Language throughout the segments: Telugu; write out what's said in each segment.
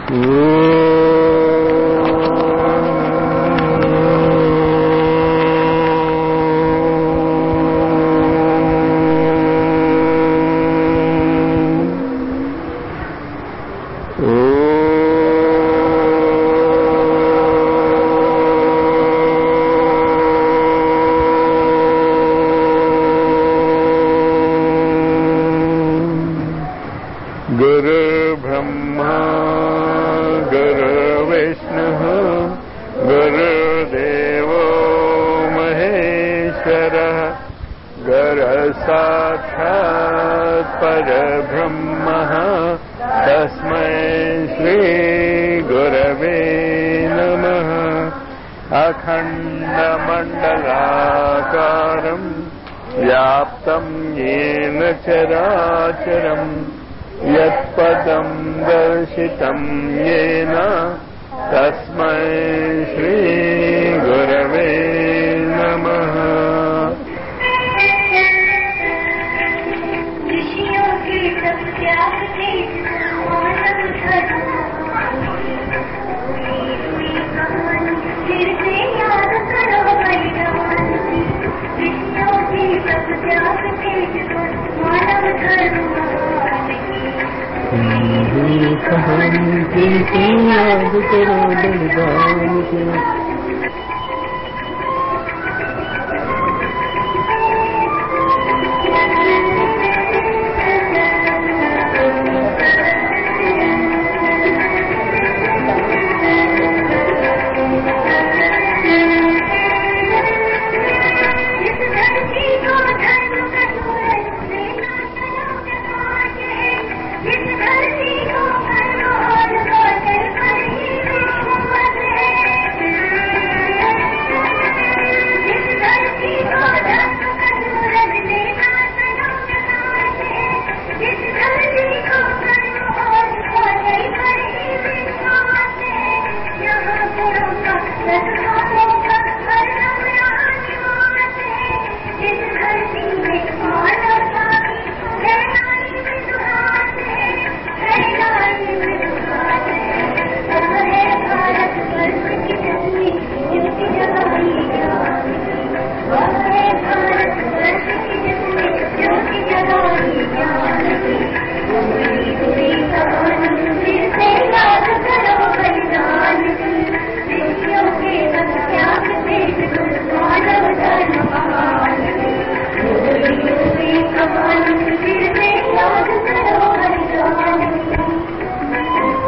गुरुर्ब्रह्मा गुरुर्विष्णुः गुरुर्देवो महेश्वरः गुरसाक्षात् परब्रह्मः तस्मै श्रीगुरवे नमः अखण्डमण्डलाकारम् व्याप्तम् येन चराचरम् यत्पदम् दर्शितम् येन तस्मै श्रीगुरवे नमः ऋषियों के सब त्याग थे मानव धर्म फिर से याद करो बलिदान ऋषियों के सब त्याग थे मानव धर्म कहानी की याद करो बलिदान की इस धरती को धर्म का सूरज देना सलाम जमात है इस धरती को धर्म और बादल पर ही हुकूमत है इस धरती को धर्म का सूरज देना सलाम जमात है इस धरती को धर्म और बादल पर ही हुकूमत है यहाँ गुरु का सद्भावों का हर रंग राजमात है इस धरती में मानवता की गहराई में सुहास है गहराई में सुहास है सब है भारत वर्ष की जमी जिसकी जगाई ज्ञान वह है भारत वर्ष की जमी ज्योति जगाई ज्ञान पूरी पूरी कहानी फिर से याद करो बलिदान की ऋषियों के सब त्याग से मानव धर्म महान पूरी पूरी कहानी फिर से याद करो बलिदान की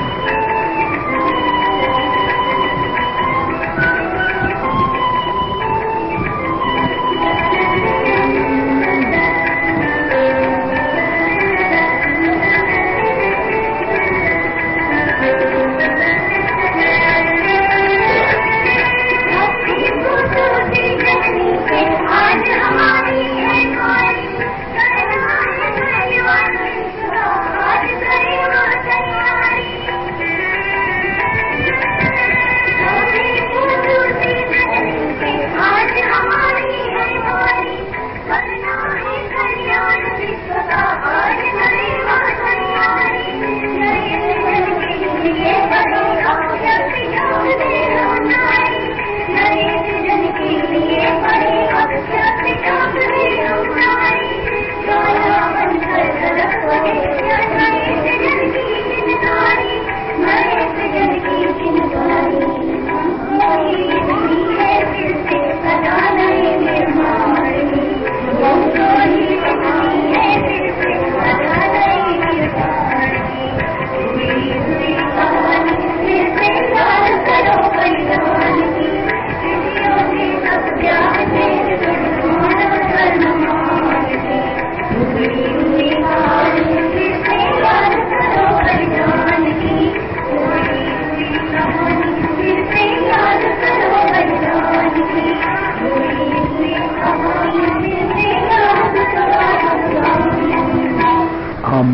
ॐ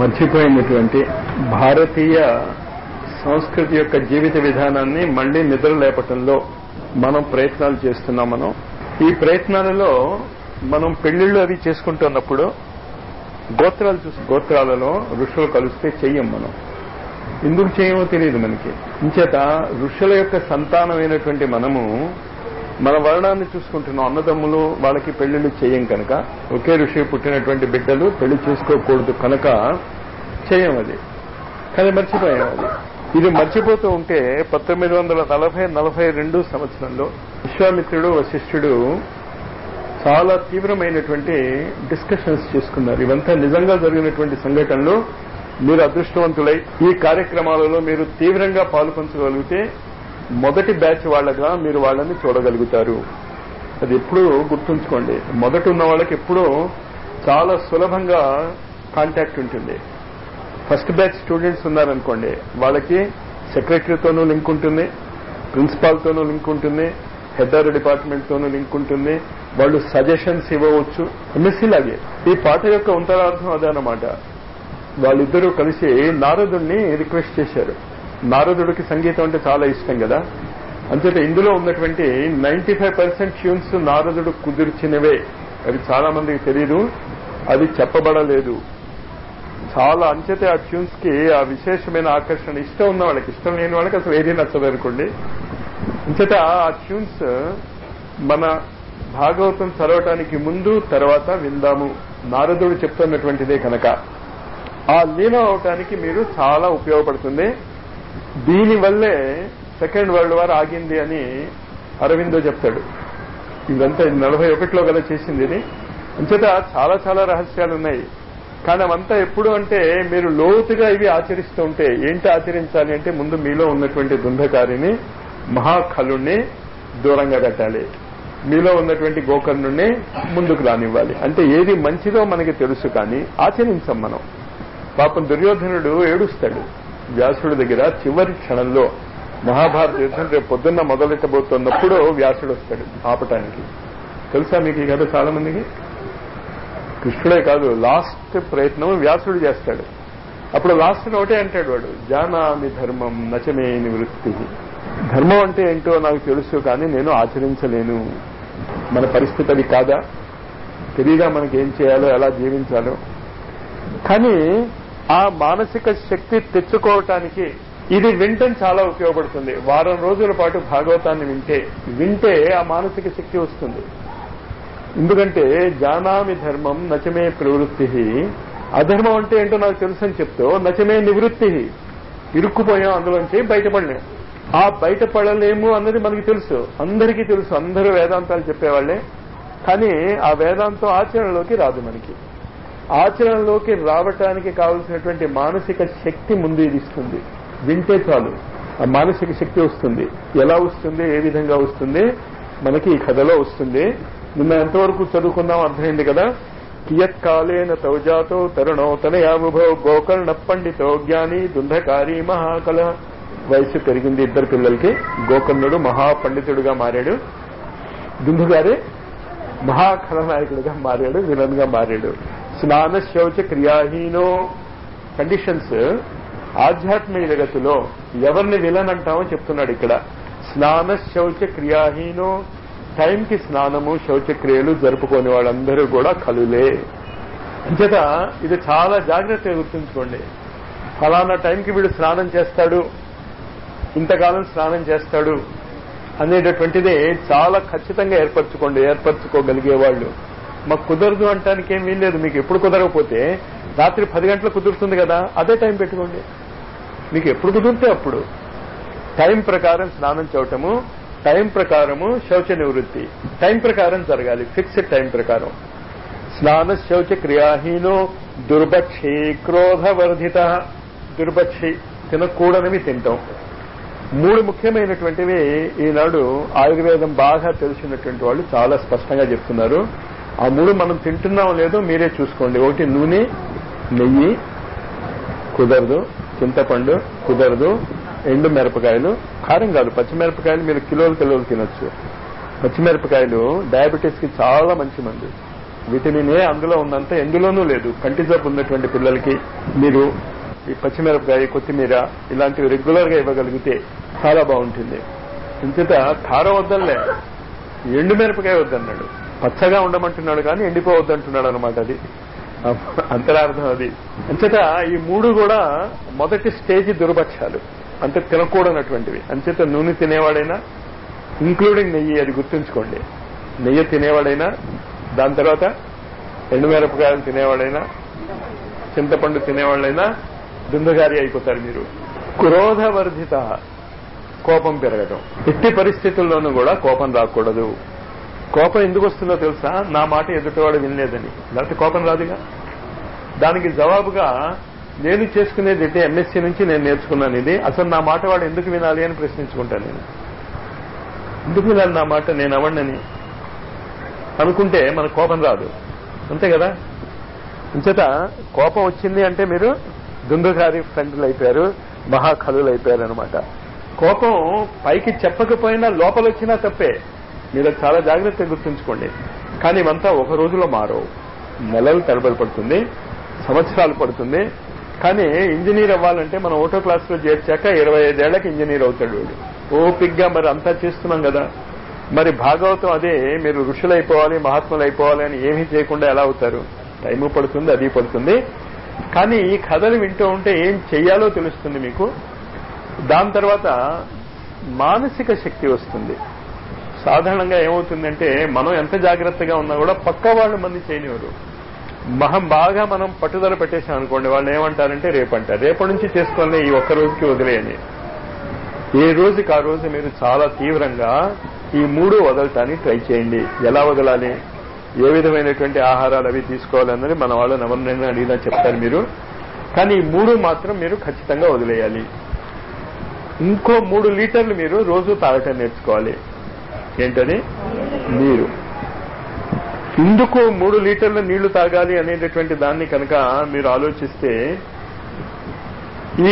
మర్చిపోయినటువంటి భారతీయ సంస్కృతి యొక్క జీవిత విధానాన్ని మళ్లీ నిద్ర లేపటంలో మనం ప్రయత్నాలు చేస్తున్నాం మనం ఈ ప్రయత్నాలలో మనం పెళ్లిళ్ళు అవి చేసుకుంటున్నప్పుడు గోత్రాలు చూసి గోత్రాలలో ఋషులు కలిస్తే చెయ్యం మనం ఎందుకు చేయమో తెలియదు మనకి ఇంచేత ఋషుల యొక్క సంతానమైనటువంటి మనము మన వర్ణాన్ని చూసుకుంటున్నాం అన్నదమ్ములు వాళ్ళకి పెళ్లిళ్ళు చేయం కనుక ఒకే ఋషి పుట్టినటువంటి బిడ్డలు పెళ్లి చేసుకోకూడదు కనుక చేయం అది కానీ మర్చిపోయాం అది ఇది మర్చిపోతూ ఉంటే పంతొమ్మిది వందల నలభై నలభై రెండు సంవత్సరంలో విశ్వామిత్రుడు వశిష్ఠుడు చాలా తీవ్రమైనటువంటి డిస్కషన్స్ చేసుకున్నారు ఇవంతా నిజంగా జరిగినటువంటి సంఘటనలు మీరు అదృష్టవంతులై ఈ కార్యక్రమాలలో మీరు తీవ్రంగా పాల్పంచగలిగితే మొదటి బ్యాచ్ వాళ్ళగా మీరు వాళ్ళని చూడగలుగుతారు అది ఎప్పుడూ గుర్తుంచుకోండి మొదట ఉన్న వాళ్ళకి ఎప్పుడూ చాలా సులభంగా కాంటాక్ట్ ఉంటుంది ఫస్ట్ బ్యాచ్ స్టూడెంట్స్ ఉన్నారనుకోండి వాళ్ళకి సెక్రటరీతోనూ లింక్ ఉంటుంది ప్రిన్సిపాల్తోనూ లింక్ ఉంటుంది హెడ్ డిపార్ట్మెంట్తోనూ లింక్ ఉంటుంది వాళ్ళు సజెషన్స్ ఇవ్వవచ్చు ఎంఎస్సీ లాగే ఈ పాట యొక్క ఉంతరార్థం అదనమాట వాళ్ళిద్దరూ కలిసి నారదుడిని రిక్వెస్ట్ చేశారు నారదుడికి సంగీతం అంటే చాలా ఇష్టం కదా అంచేత ఇందులో ఉన్నటువంటి నైన్టీ ఫైవ్ పర్సెంట్ ట్యూన్స్ నారదుడు కుదిర్చినవే అవి చాలా మందికి తెలియదు అది చెప్పబడలేదు చాలా అంచేతే ఆ ట్యూన్స్ కి ఆ విశేషమైన ఆకర్షణ ఇష్టం ఉన్న వాళ్ళకి ఇష్టం లేని వాళ్ళకి అసలు ఏదీ నచ్చదు అనుకోండి అంచేత ఆ ట్యూన్స్ మన భాగవతం చదవటానికి ముందు తర్వాత విందాము నారదుడు చెప్తున్నటువంటిదే కనుక ఆ లీనం అవటానికి మీరు చాలా ఉపయోగపడుతుంది దీనివల్లే సెకండ్ వరల్డ్ వార్ ఆగింది అని అరవిందో చెప్తాడు ఇదంతా నలభై ఒకటిలో కదా చేసింది ఇది అంచేత చాలా చాలా రహస్యాలు ఉన్నాయి కానీ అవంతా ఎప్పుడు అంటే మీరు లోతుగా ఇవి ఆచరిస్తూ ఉంటే ఏంటి ఆచరించాలి అంటే ముందు మీలో ఉన్నటువంటి దుంధకారిని మహాఖలుణ్ణి దూరంగా పెట్టాలి మీలో ఉన్నటువంటి గోకర్ణుణ్ణి ముందుకు రానివ్వాలి అంటే ఏది మంచిదో మనకి తెలుసు కానీ ఆచరించం మనం పాపం దుర్యోధనుడు ఏడుస్తాడు వ్యాసుడి దగ్గర చివరి క్షణంలో మహాభారత యుద్ధం రేపు పొద్దున్న మొదలెట్టబోతున్నప్పుడు వ్యాసుడు వస్తాడు ఆపటానికి తెలుసా మీకు ఈ కథ చాలా మందికి కృష్ణుడే కాదు లాస్ట్ ప్రయత్నం వ్యాసుడు చేస్తాడు అప్పుడు లాస్ట్ ఒకటే అంటాడు వాడు జానామి ధర్మం నచమే నివృత్తి ధర్మం అంటే ఏంటో నాకు తెలుసు కానీ నేను ఆచరించలేను మన పరిస్థితి అది కాదా తెలియదా మనకి ఏం చేయాలో ఎలా జీవించాలో కానీ ఆ మానసిక శక్తి తెచ్చుకోవటానికి ఇది వింటం చాలా ఉపయోగపడుతుంది వారం రోజుల పాటు భాగవతాన్ని వింటే వింటే ఆ మానసిక శక్తి వస్తుంది ఎందుకంటే జానామి ధర్మం నచమే ప్రవృత్తి అధర్మం అంటే ఏంటో నాకు తెలుసు అని చెప్తూ నచమే నివృత్తి ఇరుక్కుపోయాం అందులోంచి బయటపడలేం ఆ బయటపడలేము అన్నది మనకి తెలుసు అందరికీ తెలుసు అందరూ వేదాంతాలు చెప్పేవాళ్లే కానీ ఆ వేదాంతం ఆచరణలోకి రాదు మనకి ఆచరణలోకి రావటానికి కావలసినటువంటి మానసిక శక్తి ముందు ఇది ఇస్తుంది వింటే చాలు ఆ మానసిక శక్తి వస్తుంది ఎలా వస్తుంది ఏ విధంగా వస్తుంది మనకి ఈ కథలో వస్తుంది నిన్న ఎంతవరకు చదువుకున్నాం అర్థమైంది కదా కియత్కాలేన తౌజాతో తరుణో తనయాభుభో గోకర్ణ పండితో జ్ఞాని దుంధకారి మహాకల వయసు పెరిగింది ఇద్దరు పిల్లలకి గోకర్ణుడు మహాపండితుడుగా మారాడు దుందుగారే మహాకళనాయకుడిగా మారాడు విలన్ గా మారాడు స్నాన శౌచ క్రియాహీనో కండిషన్స్ ఆధ్యాత్మిక జగత్తులో ఎవరిని విలన్ అంటామో చెప్తున్నాడు ఇక్కడ స్నాన శౌచ క్రియాహీనో టైంకి స్నానము శౌచక్రియలు జరుపుకోని వాళ్ళందరూ కూడా కలులే అంచేత ఇది చాలా జాగ్రత్తగా గుర్తుంచుకోండి ఫలానా టైంకి వీడు స్నానం చేస్తాడు ఇంతకాలం స్నానం చేస్తాడు అనేటటువంటిది చాలా ఖచ్చితంగా ఏర్పరచుకోండి ఏర్పరచుకోగలిగే వాళ్ళు మాకు కుదరదు అంటానికి ఏం వీల్లేదు మీకు ఎప్పుడు కుదరకపోతే రాత్రి పది గంటలకు కుదురుతుంది కదా అదే టైం పెట్టుకోండి మీకు ఎప్పుడు కుదిరితే అప్పుడు టైం ప్రకారం స్నానం చేయటము టైం ప్రకారము శౌచ నివృత్తి టైం ప్రకారం జరగాలి ఫిక్స్డ్ టైం ప్రకారం స్నాన శౌచ క్రియాహీనో దుర్భక్షి క్రోధవర్ధిత దుర్భక్షి తినకూడనివి తింటాం మూడు ముఖ్యమైనటువంటివి ఈనాడు ఆయుర్వేదం బాగా తెలిసినటువంటి వాళ్ళు చాలా స్పష్టంగా చెప్తున్నారు ఆ మూడు మనం తింటున్నాం లేదో మీరే చూసుకోండి ఒకటి నూనె నెయ్యి కుదరదు చింతపండు కుదరదు ఎండు మిరపకాయలు కారం కాదు పచ్చిమిరపకాయలు మీరు కిలోలు కిలోలు తినొచ్చు పచ్చిమిరపకాయలు డయాబెటీస్ కి చాలా మంచి మందు విటమిన్ ఏ అందులో ఉన్నంత ఎందులోనూ లేదు కంటి జబ్బు ఉన్నటువంటి పిల్లలకి మీరు ఈ పచ్చిమిరపకాయ కొత్తిమీర ఇలాంటివి రెగ్యులర్ గా ఇవ్వగలిగితే చాలా బాగుంటుంది ఇంచేత కారం వద్దలే ఎండు మిరపకాయ వద్దన్నాడు పచ్చగా ఉండమంటున్నాడు కానీ ఎండిపోవద్దంటున్నాడు అనమాట అది అంతరార్థం అది అంచేత ఈ మూడు కూడా మొదటి స్టేజ్ దుర్భక్షాలు అంటే తినకూడనటువంటివి అంచేత నూనె తినేవాడైనా ఇంక్లూడింగ్ నెయ్యి అది గుర్తుంచుకోండి నెయ్యి తినేవాడైనా దాని తర్వాత ఎండుమిరపకాయలు తినేవాడైనా చింతపండు తినేవాళ్ళైనా దుందగారి అయిపోతారు మీరు క్రోధవర్ధిత కోపం పెరగడం ఎట్టి పరిస్థితుల్లోనూ కూడా కోపం రాకూడదు కోపం ఎందుకు వస్తుందో తెలుసా నా మాట ఎదుటివాడు వినలేదని లేకపోతే కోపం రాదుగా దానికి జవాబుగా నేను చేసుకునేది అయితే ఎంఎస్సీ నుంచి నేను నేర్చుకున్నాను ఇది అసలు నా మాట వాడు ఎందుకు వినాలి అని ప్రశ్నించుకుంటాను నేను ఎందుకు వినాలి నా మాట నేను అవ్వండి అనుకుంటే మన కోపం రాదు అంతే కదా అంచేత కోపం వచ్చింది అంటే మీరు దుందుగారి ఫ్రెండ్లు అయిపోయారు మహాకలులు అయిపోయారు అనమాట కోపం పైకి చెప్పకపోయినా లోపల వచ్చినా తప్పే మీరు అది చాలా జాగ్రత్తగా గుర్తుంచుకోండి కానీ ఇవంతా ఒక రోజులో మారవు నెలలు తరబడి పడుతుంది సంవత్సరాలు పడుతుంది కానీ ఇంజనీర్ అవ్వాలంటే మనం ఓటో క్లాస్ లో చేర్చాక ఇరవై ఐదేళ్లకి ఇంజనీర్ అవుతాడు వాడు ఓపిగ్గా మరి అంతా చేస్తున్నాం కదా మరి భాగవతం అదే మీరు ఋషులు అయిపోవాలి మహాత్ములు అయిపోవాలి అని ఏమీ చేయకుండా ఎలా అవుతారు టైము పడుతుంది అది పడుతుంది కానీ ఈ కథలు వింటూ ఉంటే ఏం చెయ్యాలో తెలుస్తుంది మీకు దాని తర్వాత మానసిక శక్తి వస్తుంది సాధారణంగా ఏమవుతుందంటే మనం ఎంత జాగ్రత్తగా ఉన్నా కూడా పక్క వాళ్ళు మంది చేయనివారు మహం బాగా మనం పట్టుదల పెట్టేసాం అనుకోండి వాళ్ళు ఏమంటారంటే రేపు అంటారు రేపటి నుంచి చేసుకోవాలి ఈ ఒక్క రోజుకి వదిలేయని ఏ రోజుకి ఆ రోజు మీరు చాలా తీవ్రంగా ఈ మూడు వదలటానికి ట్రై చేయండి ఎలా వదలాలి ఏ విధమైనటువంటి ఆహారాలు అవి తీసుకోవాలన్నది మన వాళ్ళు ఎవరినైనా అడిగినా చెప్తారు మీరు కానీ ఈ మూడు మాత్రం మీరు ఖచ్చితంగా వదిలేయాలి ఇంకో మూడు లీటర్లు మీరు రోజు తాగటం నేర్చుకోవాలి ఏంటది నీరు ఇందుకు మూడు లీటర్ల నీళ్లు తాగాలి అనేటటువంటి దాన్ని కనుక మీరు ఆలోచిస్తే ఈ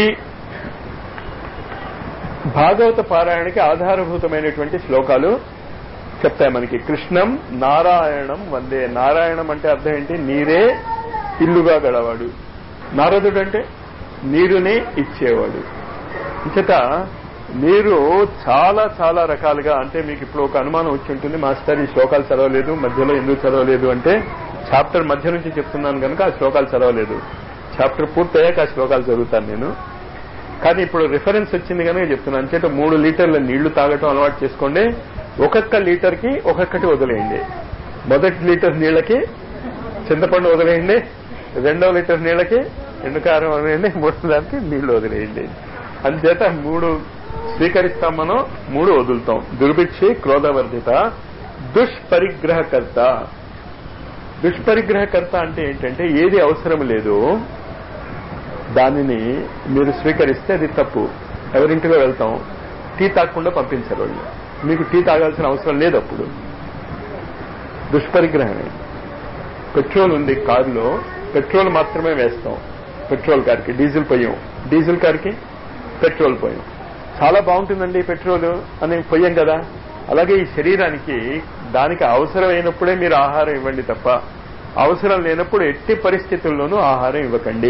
భాగవత పారాయణకి ఆధారభూతమైనటువంటి శ్లోకాలు చెప్తాయి మనకి కృష్ణం నారాయణం వందే నారాయణం అంటే అర్థం ఏంటి నీరే ఇల్లుగా గలవాడు నారదుడు అంటే నీరునే ఇచ్చేవాడు ఇంచట మీరు చాలా చాలా రకాలుగా అంటే మీకు ఇప్పుడు ఒక అనుమానం వచ్చి ఉంటుంది మాస్టర్ ఈ శ్లోకాలు చదవలేదు మధ్యలో ఎందుకు చదవలేదు అంటే చాప్టర్ మధ్య నుంచి చెప్తున్నాను కనుక ఆ శ్లోకాలు చదవలేదు చాప్టర్ పూర్తయ్యాక ఆ శ్లోకాలు చదువుతాను నేను కానీ ఇప్పుడు రిఫరెన్స్ వచ్చింది కనుక చెప్తున్నాను అంచేట మూడు లీటర్ల నీళ్లు తాగటం అలవాటు చేసుకోండి ఒక్కొక్క లీటర్కి ఒక్కొక్కటి వదిలేయండి మొదటి లీటర్ నీళ్ళకి చింతపండు వదిలేయండి రెండో లీటర్ నీళ్ళకి ఎండుకారం వదిలేయండి మూడో దానికి నీళ్లు వదిలేయండి అంచేత మూడు స్వీకరిస్తాం మనం మూడు వదులుతాం దుర్భిక్షి క్రోధవర్ధిత దుష్పరిగ్రహకర్త దుష్పరిగ్రహకర్త అంటే ఏంటంటే ఏది అవసరం లేదు దానిని మీరు స్వీకరిస్తే అది తప్పు ఎవరింటిలో వెళ్తాం టీ తాగకుండా పంపించారు వాళ్ళు మీకు టీ తాగాల్సిన అవసరం లేదు అప్పుడు దుష్పరిగ్రహమే పెట్రోల్ ఉంది కారులో పెట్రోల్ మాత్రమే వేస్తాం పెట్రోల్ కార్కి డీజిల్ పొయ్యం డీజిల్ కార్కి పెట్రోల్ పొయ్యం చాలా బాగుంటుందండి పెట్రోల్ అని పొయ్యం కదా అలాగే ఈ శరీరానికి దానికి అవసరమైనప్పుడే మీరు ఆహారం ఇవ్వండి తప్ప అవసరం లేనప్పుడు ఎట్టి పరిస్థితుల్లోనూ ఆహారం ఇవ్వకండి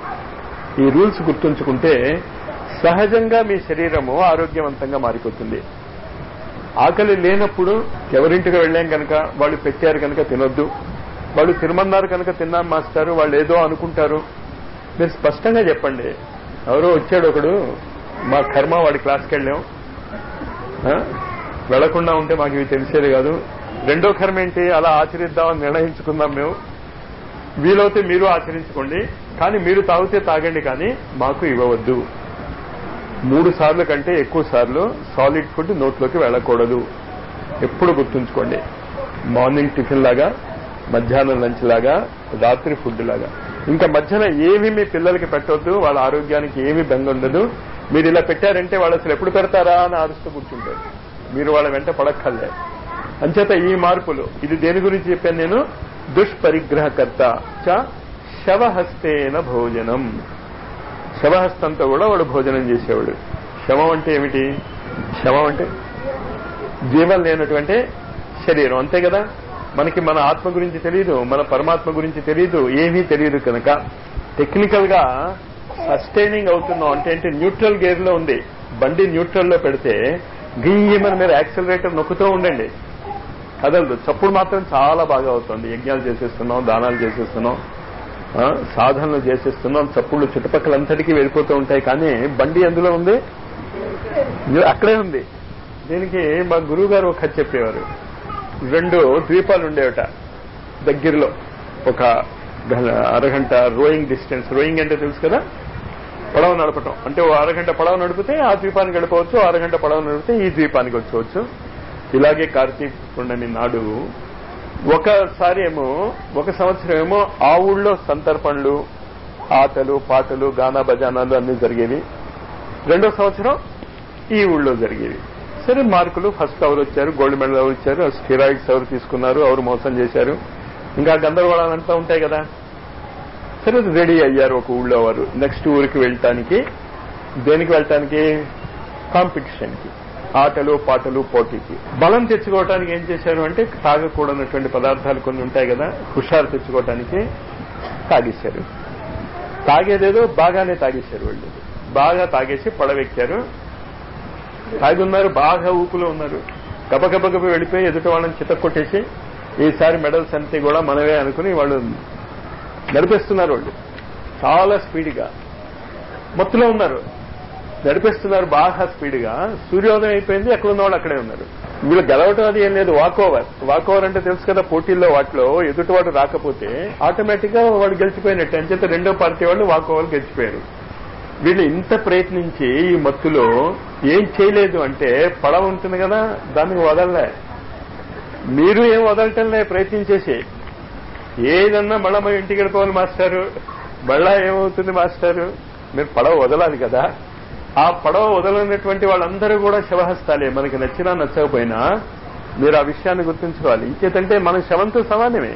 ఈ రూల్స్ గుర్తుంచుకుంటే సహజంగా మీ శరీరము ఆరోగ్యవంతంగా మారిపోతుంది ఆకలి లేనప్పుడు ఎవరింటికి వెళ్ళాం కనుక వాళ్ళు పెట్టారు కనుక తినొద్దు వాళ్ళు తినమన్నారు కనుక తిన్నాం మాస్టారు వాళ్ళు ఏదో అనుకుంటారు మీరు స్పష్టంగా చెప్పండి ఎవరో వచ్చాడు ఒకడు మా కర్మ వాడి క్లాస్కి వెళ్ళాం ఆ? వెళ్లకుండా ఉంటే మాకు ఇవి తెలిసేది కాదు రెండో కర్మ ఏంటి అలా ఆచరిద్దామని నిర్ణయించుకుందాం మేము వీలైతే మీరు ఆచరించుకోండి కానీ మీరు తాగితే తాగండి కానీ మాకు ఇవ్వవద్దు మూడు సార్లు కంటే ఎక్కువ సార్లు సాలిడ్ ఫుడ్ నోట్లోకి వెళ్ళకూడదు ఎప్పుడు గుర్తుంచుకోండి మార్నింగ్ టిఫిన్ లాగా మధ్యాహ్నం లంచ్ లాగా రాత్రి ఫుడ్ లాగా ఇంకా మధ్యన ఏమి మీ పిల్లలకి పెట్టొద్దు వాళ్ళ ఆరోగ్యానికి ఏమి బెంగ ఉండదు మీరు ఇలా పెట్టారంటే వాళ్ళు అసలు ఎప్పుడు పెడతారా అని ఆరుస్తూ కూర్చుంటారు మీరు వాళ్ళ వెంట పడక్కర్లే అంచేత ఈ మార్పులు ఇది దేని గురించి చెప్పాను నేను దుష్పరిగ్రహకర్త చ శవహస్తేన భోజనం శవహస్తంతో కూడా వాడు భోజనం చేసేవాడు శవం అంటే ఏమిటి శవం అంటే జీవం లేనటువంటి శరీరం అంతే కదా మనకి మన ఆత్మ గురించి తెలియదు మన పరమాత్మ గురించి తెలియదు ఏమీ తెలియదు కనుక టెక్నికల్ గా సస్టైనింగ్ అవుతున్నాం అంటే ఏంటి న్యూట్రల్ గేర్ లో ఉంది బండి న్యూట్రల్ లో పెడితే గీయమని మీరు యాక్సిలరేటర్ నొక్కుతూ ఉండండి కదలదు చప్పుడు మాత్రం చాలా బాగా అవుతుంది యజ్ఞాలు చేసేస్తున్నాం దానాలు చేసేస్తున్నాం ఆ, సాధనలు చేసేస్తున్నాం చప్పుళ్ళు చుట్టుపక్కలంతటికీ వెళ్ళిపోతూ ఉంటాయి కానీ బండి అందులో ఉంది ఇది అక్కడే ఉంది దీనికి మా గురువు గారు ఒక కథ చెప్పేవారు రెండు ద్వీపాలు ఉండేవట దగ్గరలో ఒక గ- అరగంట రోయింగ్ డిస్టెన్స్ రోయింగ్ అంటే తెలుసు కదా పడవ నడపటం అంటే ఓ అరగంట పడవ నడిపితే ఆ ద్వీపానికి గడపవచ్చు ఓ అరగంట పడవ నడిపితే ఈ ద్వీపానికి వచ్చవచ్చు ఇలాగే కార్తీక పుణ్యమి నాడు ఒకసారి ఏమో ఒక సంవత్సరం ఏమో ఆ ఊళ్ళో సంతర్పణలు ఆటలు పాటలు గానా బజానాలు అన్ని జరిగేవి రెండో సంవత్సరం ఈ ఊళ్ళో జరిగేవి సరే మార్కులు ఫస్ట్ ఎవరు వచ్చారు గోల్డ్ మెడల్ ఎవరు ఇచ్చారు స్టిరాయిడ్స్ ఎవరు తీసుకున్నారు ఎవరు మోసం చేశారు ఇంకా గందరగోళాలు అంతా ఉంటాయి కదా సరే రెడీ అయ్యారు ఒక ఊళ్ళో వారు నెక్స్ట్ ఊరికి వెళ్ళటానికి దేనికి వెళ్ళటానికి కాంపిటీషన్ కి ఆటలు పాటలు పోటీకి బలం తెచ్చుకోవటానికి ఏం చేశారు అంటే తాగకూడనటువంటి పదార్థాలు కొన్ని ఉంటాయి కదా హుషారు తెచ్చుకోవటానికి తాగేశారు తాగేదేదో బాగానే తాగేశారు వాళ్ళు బాగా తాగేసి పడవెక్కారు తాగి ఉన్నారు బాగా ఊపులో ఉన్నారు గబగబగబ వెళ్ళిపోయి ఎదుటి వాళ్ళని చిత్త కొట్టేసి ఈసారి మెడల్స్ అంతే కూడా మనవే అనుకుని వాళ్ళు నడిపేస్తున్నారు వాళ్ళు చాలా స్పీడ్గా మొత్తులో ఉన్నారు నడిపేస్తున్నారు బాగా స్పీడ్గా సూర్యోదయం అయిపోయింది ఎక్కడ ఉన్న వాళ్ళు అక్కడే ఉన్నారు వీళ్ళు గెలవటం అది ఏం లేదు వాక్ ఓవర్ వాక్ ఓవర్ అంటే తెలుసు కదా పోటీల్లో వాటిలో ఎదుటివాడు రాకపోతే ఆటోమేటిక్ గా వాడు గెలిచిపోయినట్టు అంచేత రెండో పార్టీ వాళ్ళు వాక్ ఓవర్ గెలిచిపోయారు వీళ్ళు ఇంత ప్రయత్నించి ఈ మత్తులో ఏం చేయలేదు అంటే పడవ ఉంటుంది కదా దాన్ని వదలలే మీరు ఏం వదలటంలే ప్రయత్నించేసి ఏదన్నా మళ్ళా మా ఇంటికి వెళ్ళిపోవాలి మాస్టారు మళ్ళా ఏమవుతుంది మాస్టారు మీరు పడవ వదలాలి కదా ఆ పడవ వదలనటువంటి వాళ్ళందరూ కూడా శవహస్తాలే మనకి నచ్చినా నచ్చకపోయినా మీరు ఆ విషయాన్ని గుర్తుంచుకోవాలి ఇంకేతంటే మనం శవంతో సమానమే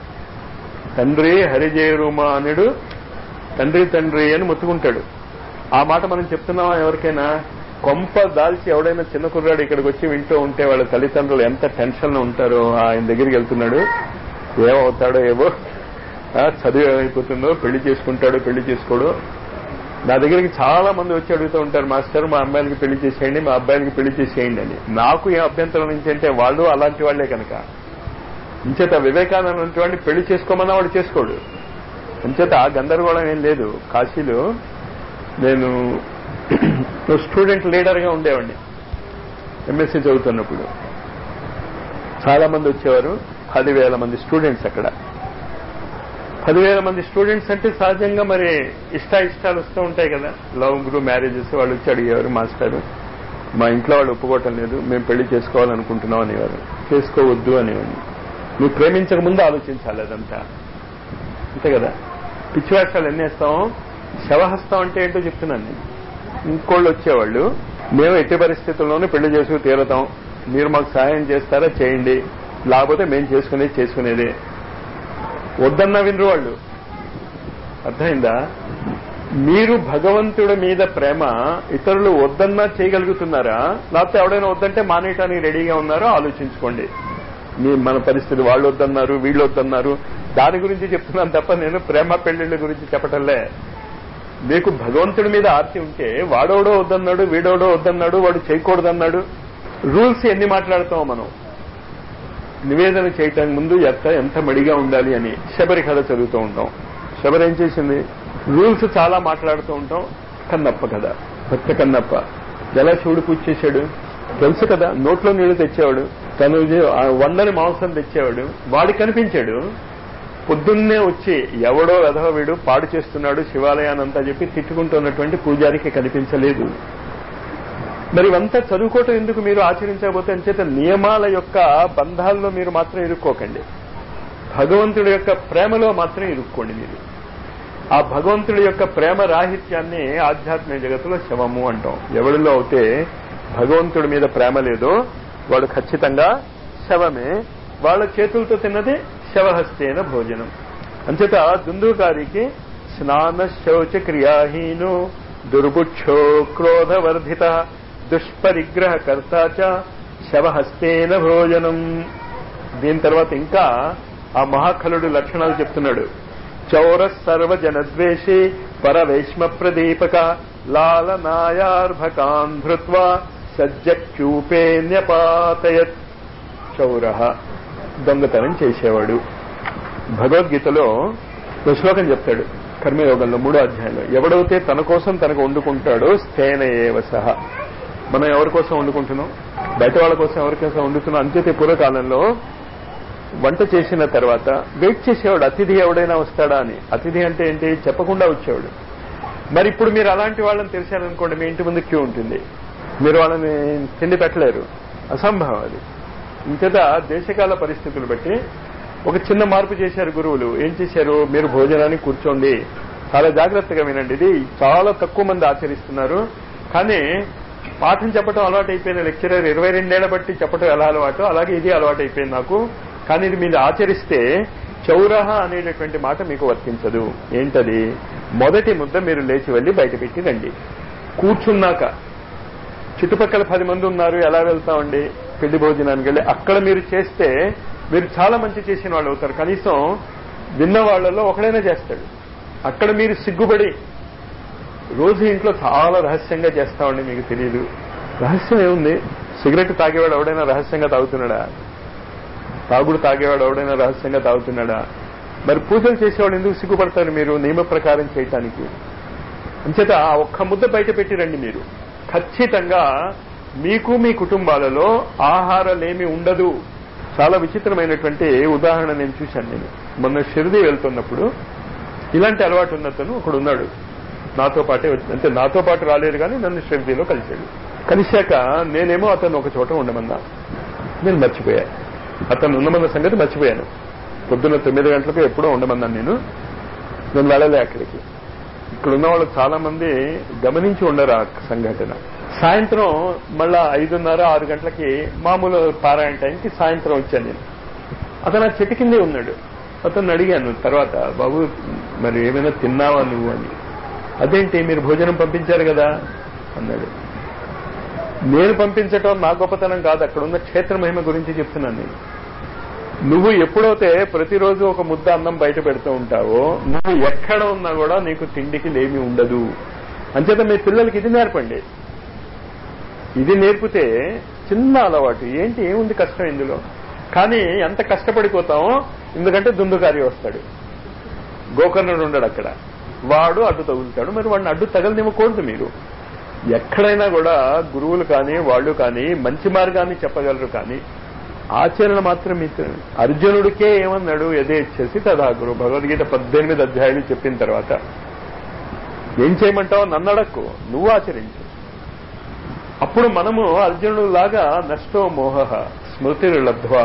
తండ్రి హరిజయరుమా అనుడు తండ్రి తండ్రి అని మొత్తుకుంటాడు ఆ మాట మనం చెప్తున్నామా ఎవరికైనా కొంప దాల్చి ఎవడైనా చిన్న కుర్రాడు ఇక్కడికి వచ్చి వింటూ ఉంటే వాళ్ళ తల్లిదండ్రులు ఎంత టెన్షన్ లో ఉంటారో ఆయన దగ్గరికి వెళ్తున్నాడు ఏమవుతాడో ఏవో ఆ, చదువు ఏమైపోతుందో పెళ్లి చేసుకుంటాడో పెళ్లి చేసుకోడు నా దగ్గరికి చాలా మంది వచ్చి అడుగుతూ ఉంటారు మాస్టర్ మా అమ్మాయిలకి పెళ్లి చేసేయండి మా అబ్బాయిలకి పెళ్లి చేసేయండి అని నాకు ఏం అభ్యంతరం నుంచి అంటే వాళ్ళు అలాంటి వాళ్లే కనుక ఇంచేత వివేకానంద లాంటి వాడిని పెళ్లి చేసుకోమన్నా వాడు చేసుకోడు అంచేత ఆ గందరగోళం ఏం లేదు కాశీలో నేను స్టూడెంట్ లీడర్ గా ఉండేవాడిని ఎంఎస్సీ చదువుతున్నప్పుడు చాలా మంది వచ్చేవారు పదివేల మంది స్టూడెంట్స్ అక్కడ పదివేల మంది స్టూడెంట్స్ అంటే సహజంగా మరి ఇష్ట ఇష్టాలు వస్తూ ఉంటాయి కదా లవ్ గ్రూ మ్యారేజెస్ వాళ్ళు వచ్చి అడిగేవారు మాస్టర్ మా ఇంట్లో వాళ్ళు ఒప్పుకోవటం లేదు మేము పెళ్లి చేసుకోవాలనుకుంటున్నాం అనేవారు చేసుకోవద్దు అనేవాడిని నువ్వు ప్రేమించక ముందు ఆలోచించాలి అదంతా అంతే కదా పిచ్చివేషాలు ఎన్ని వేస్తాం శవహస్తం అంటే ఏంటో చెప్తున్నాను నేను ఇంకోళ్ళు వచ్చేవాళ్ళు మేము ఎట్టి పరిస్థితుల్లోనూ పెళ్లి చేసుకు తీరతాం మీరు మాకు సహాయం చేస్తారా చేయండి లేకపోతే మేము చేసుకునేది చేసుకునేదే వద్దన్నా వినరు వాళ్ళు అర్థమైందా మీరు భగవంతుడి మీద ప్రేమ ఇతరులు వద్దన్నా చేయగలుగుతున్నారా లేకపోతే ఎవడైనా వద్దంటే మానేయటానికి రెడీగా ఉన్నారో ఆలోచించుకోండి మీ మన పరిస్థితి వాళ్ళు వద్దన్నారు వీళ్ళు వద్దన్నారు దాని గురించి చెప్తున్నాను తప్ప నేను ప్రేమ పెళ్లిళ్ళ గురించి చెప్పటంలే మీకు భగవంతుడి మీద ఆర్తి ఉంటే వాడోడో వద్దన్నాడు వీడోడో వద్దన్నాడు వాడు చేయకూడదన్నాడు రూల్స్ ఎన్ని మాట్లాడతాం మనం నివేదన చేయటానికి ముందు ఎంత ఎంత మడిగా ఉండాలి అని శబరి కథ చదువుతూ ఉంటాం శబరి ఏం చేసింది రూల్స్ చాలా మాట్లాడుతూ ఉంటాం కన్నప్ప కథ భక్త కన్నప్ప ఎలా శివుడు పూజ చేశాడు తెలుసు కదా నోట్లో నీళ్లు తెచ్చేవాడు తను జే- ఆ వండని మాంసం తెచ్చేవాడు వాడు కనిపించాడు పొద్దున్నే వచ్చి ఎవడో వెధవ వీడు పాడు చేస్తున్నాడు శివాలయానంతా చెప్పి తిట్టుకుంటున్నటువంటి పూజారికి కనిపించలేదు మరి ఇవంతా చదువుకోవటం ఎందుకు మీరు ఆచరించకపోతే అంచేత నియమాల యొక్క బంధాల్లో మీరు మాత్రం ఇరుక్కోకండి భగవంతుడి యొక్క ప్రేమలో మాత్రం ఇరుక్కోండి మీరు ఆ భగవంతుడి యొక్క ప్రేమ రాహిత్యాన్ని ఆధ్యాత్మిక జగత్తులో శవము అంటాం ఎవరిలో అయితే భగవంతుడి మీద ప్రేమ లేదో వాడు ఖచ్చితంగా శవమే వాళ్ళ చేతులతో తిన్నది శవహస్తేన భోజనం అంచేత దుందుకారికి స్నాన శౌచ క్రియాహీను దుర్బుక్షో క్రోధవర్ధిత దుష్పరిగ్రహ కర్త చ శవహస్తేన భోజనం దీని తర్వాత ఇంకా ఆ మహాఖలుడు లక్షణాలు చెప్తున్నాడు చౌర సర్వ జనద్వేషి పరవేష్మ ప్రదీపక లాలనాయార్భకాన్ ధృత్వా సజ్జక్యూపేన్యపాతయత్ చౌర దొంగతనం చేసేవాడు భగవద్గీతలో ఒక శ్లోకం చెప్తాడు కర్మయోగంలో మూడో అధ్యాయంలో ఎవడైతే తన కోసం తనకు వండుకుంటాడో స్థేన ఏవ సహ మనం ఎవరి కోసం వండుకుంటున్నాం బయట వాళ్ళ కోసం ఎవరి కోసం వండుతున్నాం అంతే పూర్వకాలంలో వంట చేసిన తర్వాత వెయిట్ చేసేవాడు అతిథి ఎవడైనా వస్తాడా అని అతిథి అంటే ఏంటి చెప్పకుండా వచ్చేవాడు మరి ఇప్పుడు మీరు అలాంటి వాళ్ళని తెలిసారనుకోండి మీ ఇంటి ముందు క్యూ ఉంటుంది మీరు వాళ్ళని తిండి పెట్టలేరు అసంభవం అది ఇంకదా దేశకాల పరిస్థితులు బట్టి ఒక చిన్న మార్పు చేశారు గురువులు ఏం చేశారు మీరు భోజనానికి కూర్చోండి చాలా జాగ్రత్తగా వినండి ఇది చాలా తక్కువ మంది ఆచరిస్తున్నారు కానీ పాఠం చెప్పడం అలవాటు అయిపోయిన లెక్చరర్ ఇరవై రెండేళ్ల బట్టి చెప్పడం ఎలా అలవాటు అలాగే ఇది అలవాటు అయిపోయింది నాకు కానీ ఇది మీరు ఆచరిస్తే చౌరహ అనేటటువంటి మాట మీకు వర్తించదు ఏంటది మొదటి ముద్ద మీరు లేచి వెళ్లి బయట పెట్టి రండి కూర్చున్నాక చుట్టుపక్కల పది మంది ఉన్నారు ఎలా వెళ్తామండి పెళ్లి భోజనానికి వెళ్ళి అక్కడ మీరు చేస్తే మీరు చాలా మంచి చేసిన వాళ్ళు అవుతారు కనీసం విన్న వాళ్ళలో ఒకడైనా చేస్తాడు అక్కడ మీరు సిగ్గుపడి రోజు ఇంట్లో చాలా రహస్యంగా చేస్తామండి మీకు తెలియదు రహస్యం ఏముంది సిగరెట్ తాగేవాడు ఎవడైనా రహస్యంగా తాగుతున్నాడా తాగుడు తాగేవాడు ఎవడైనా రహస్యంగా తాగుతున్నాడా మరి పూజలు చేసేవాడు ఎందుకు సిగ్గుపడతారు మీరు నియమ ప్రకారం చేయటానికి అంచేత ఆ ఒక్క ముద్ద బయట పెట్టి రండి మీరు ఖచ్చితంగా మీకు మీ కుటుంబాలలో ఆహారలేమి ఉండదు చాలా విచిత్రమైనటువంటి ఉదాహరణ నేను చూశాను నేను మొన్న షిరిడి వెళ్తున్నప్పుడు ఇలాంటి అలవాటు ఉన్నతను ఒకడు ఉన్నాడు నాతో పాటే వచ్చి- అంటే నాతో పాటు రాలేదు కానీ నన్ను షిరిడిలో కలిశాడు కలిశాక నేనేమో అతను ఒక చోట ఉండమన్నా నేను మర్చిపోయా అతను ఉండమన్న సంగతి మర్చిపోయాను పొద్దున్న తొమ్మిది గంటలకు ఎప్పుడో ఉండమన్నాను నేను నేను వెళ్ళలే అక్కడికి ఇక్కడ ఉన్న వాళ్ళు చాలా మంది గమనించి ఉండరు ఆ సంఘటన సాయంత్రం మళ్ళా ఐదున్నర ఆరు గంటలకి మామూలు పారాయణ టైంకి సాయంత్రం వచ్చాను నేను అతను ఆ చెట్టు కిందే ఉన్నాడు అతను అడిగాను తర్వాత బాబు మరి ఏమైనా తిన్నావా నువ్వు అని అదేంటి మీరు భోజనం పంపించారు కదా అన్నాడు నేను పంపించటం నా గొప్పతనం కాదు అక్కడ ఉన్న క్షేత్ర మహిమ గురించి చెప్తున్నాను నేను నువ్వు ఎప్పుడైతే ప్రతిరోజు ఒక ముద్ద అన్నం బయట పెడుతూ ఉంటావో నువ్వు ఎక్కడ ఉన్నా కూడా నీకు తిండికి లేమి ఉండదు అంచేత మీ పిల్లలకి ఇది నేర్పండి ఇది నేర్పితే చిన్న అలవాటు ఏంటి ఏముంది కష్టం ఇందులో కానీ ఎంత కష్టపడిపోతామో ఎందుకంటే దుందుకారి వస్తాడు గోకర్ణుడు ఉండడు అక్కడ వాడు అడ్డు తగులుతాడు మరి వాడిని అడ్డు తగలనివ్వకూడదు మీరు ఎక్కడైనా కూడా గురువులు కానీ వాళ్ళు కానీ మంచి మార్గాన్ని చెప్పగలరు కానీ ఆచరణ మాత్రం మీకు అర్జునుడికే ఏమన్నాడు యథేచ్ఛసి తదా గురు భగవద్గీత పద్దెనిమిది అధ్యాయులు చెప్పిన తర్వాత ఏం చేయమంటావు నన్ను అడక్కు నువ్వు ఆచరించు అప్పుడు మనము అర్జునుడు లాగా నష్టో మోహ స్మృతిరు లబ్ధ్వా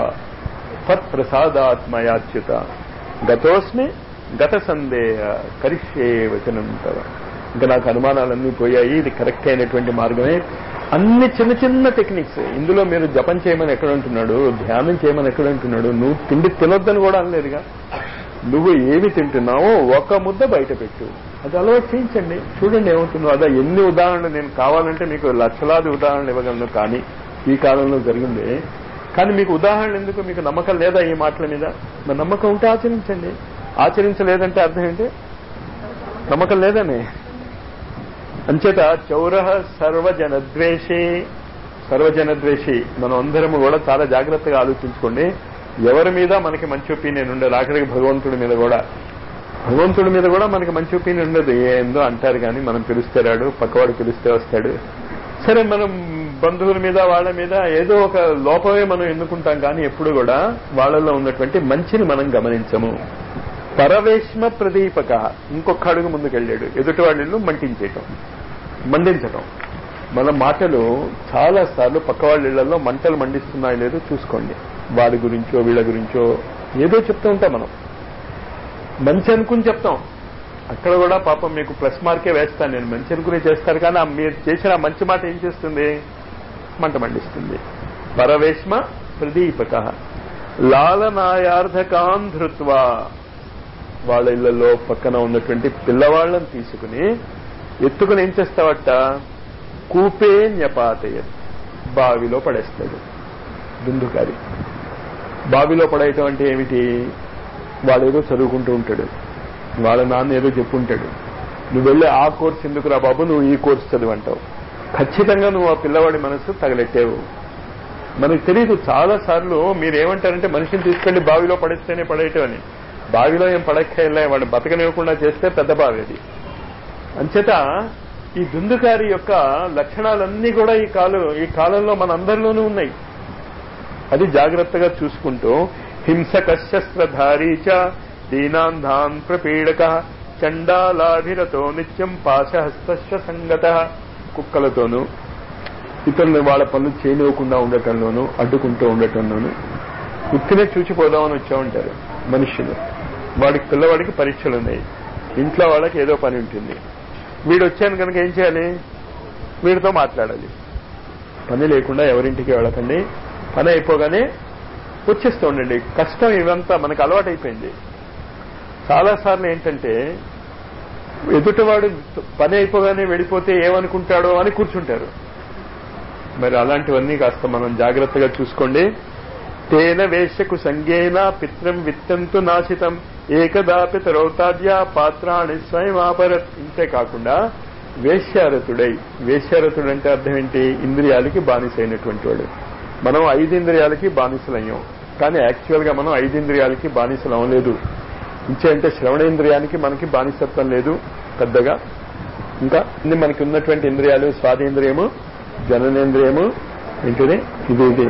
తత్ప్రసాదాత్మయాచ్యుత గతోస్మి గత సందేహ కరిష్యే వచనం తవ ఇంకా నాకు అనుమానాలన్నీ పోయాయి ఇది కరెక్ట్ అయినటువంటి మార్గమే అన్ని చిన్న చిన్న టెక్నిక్స్ ఇందులో మీరు జపం చేయమని ఎక్కడ ఉంటున్నాడు ధ్యానం చేయమని ఎక్కడ ఉంటున్నాడు నువ్వు తిండి తినొద్దని కూడా అనలేదుగా నువ్వు ఏమి తింటున్నావో ఒక ముద్ద బయట పెట్టు అది అలవాటు చేయించండి చూడండి ఏమవుతుందో అదా ఎన్ని ఉదాహరణలు నేను కావాలంటే మీకు లక్షలాది ఉదాహరణలు ఇవ్వగలను కానీ ఈ కాలంలో జరిగింది కానీ మీకు ఉదాహరణ ఎందుకు మీకు నమ్మకం లేదా ఈ మాటల మీద మరి నమ్మకం ఉంటే ఆచరించండి ఆచరించలేదంటే అర్థం ఏంటి నమ్మకం లేదని అంచేత చౌర సర్వజనద్వేషి సర్వజనద్వేషి మనం అందరము కూడా చాలా జాగ్రత్తగా ఆలోచించుకోండి ఎవరి మీద మనకి మంచి ఒపీనియన్ ఉండదు ఆఖరికి భగవంతుడి మీద కూడా భగవంతుడి మీద కూడా మనకి మంచి ఒపీనియన్ ఉండదు ఏందో అంటారు కానీ మనం పిలిస్తే రాడు పక్కవాడు పిలిస్తే వస్తాడు సరే మనం బంధువుల మీద వాళ్ళ మీద ఏదో ఒక లోపమే మనం ఎన్నుకుంటాం కానీ ఎప్పుడు కూడా వాళ్ళలో ఉన్నటువంటి మంచిని మనం గమనించము పరవేష్మ ప్రదీపక ఇంకొక అడుగు ముందుకెళ్ళాడు ఎదుటి వాళ్ళను మంటించేయటం మండించటం మన మాటలు చాలా సార్లు పక్క వాళ్ళ ఇళ్లలో మంటలు మండిస్తున్నాయో లేదో చూసుకోండి వాడి గురించో వీళ్ళ గురించో ఏదో చెప్తూ ఉంటాం మనం మంచి అనుకుని చెప్తాం అక్కడ కూడా పాపం మీకు ప్లస్ మార్కే వేస్తాను నేను మంచి అనుకునే చేస్తారు కానీ ఆ మీరు చేసిన ఆ మంచి మాట ఏం చేస్తుంది మంట మండిస్తుంది పరవేష్మ ప్రదీపక లాలనాయార్ధకాన్ ధృత్వా వాళ్ళ ఇళ్లలో పక్కన ఉన్నటువంటి పిల్లవాళ్ళని తీసుకుని ఎత్తుకుని ఏం చేస్తావట కూపే న్యపాతయ బావిలో పడేస్తాడు దుందుకారి బావిలో పడేయటం అంటే ఏమిటి వాడేదో చదువుకుంటూ ఉంటాడు వాళ్ళ నాన్న ఏదో చెప్పుంటాడు నువ్వు వెళ్ళి ఆ కోర్స్ ఎందుకురా బాబు నువ్వు ఈ కోర్స్ చదివంటావు ఖచ్చితంగా నువ్వు ఆ పిల్లవాడి మనసు తగలెట్టావు మనకు తెలియదు చాలా సార్లు మీరు ఏమంటారంటే మనిషిని తీసుకెళ్లి బావిలో పడేస్తేనే పడేయటం అని బావిలో ఏం పడక్కర్లే వాడు బతకనివ్వకుండా చేస్తే పెద్ద బావి అది అంచేత ఈ దుందుకారి యొక్క లక్షణాలన్నీ కూడా ఈ కాలం ఈ కాలంలో మనందరిలోనూ ఉన్నాయి అది జాగ్రత్తగా చూసుకుంటూ హింసక శస్త్రధారీ చ దీనాంధాన్ ప్రపీడక చండాలాభిరతో నిత్యం పాశహస్త సంగత కుక్కలతోనూ ఇతరులు వాళ్ళ పనులు చేయనివ్వకుండా ఉండటంలోనూ అడ్డుకుంటూ ఉండటంలోనూ ఉత్తినే చూచిపోదామని వచ్చా ఉంటారు మనుషులు వాడికి పిల్లవాడికి పరీక్షలు ఉన్నాయి ఇంట్లో వాళ్ళకి ఏదో పని ఉంటుంది వీడు వచ్చాను కనుక ఏం చేయాలి వీడితో మాట్లాడాలి పని లేకుండా ఎవరింటికి వెళ్ళకండి పని అయిపోగానే వచ్చేస్తూ ఉండండి కష్టం ఇవంతా మనకు అలవాటైపోయింది చాలాసార్లు ఏంటంటే ఎదుటివాడు పని అయిపోగానే వెళ్ళిపోతే ఏమనుకుంటాడో అని కూర్చుంటారు మరి అలాంటివన్నీ కాస్త మనం జాగ్రత్తగా చూసుకోండి తేన వేశ్యకు సంగేన పిత్రం విత్తంతు నాశితం ఏకదాపి రౌతాద్య పాత్రాన్ని స్వయం ఆపరత్ ఇంతే కాకుండా వేశ్యారతుడై వేశ్యారతుడు అంటే అర్థం ఏంటి ఇంద్రియాలకి బానిసైనటువంటి వాడు మనం ఐదింద్రియాలకి బానిసలయ్యాం కానీ యాక్చువల్ గా మనం ఐదింద్రియాలకి బానిసలు అవ్వలేదు ఇంచేంటే శ్రవణేంద్రియానికి మనకి బానిసత్వం లేదు పెద్దగా ఇంకా ఇన్ని మనకి ఉన్నటువంటి ఇంద్రియాలు స్వాదేంద్రియము జననేంద్రియము ఏంటిది ఇది ఇది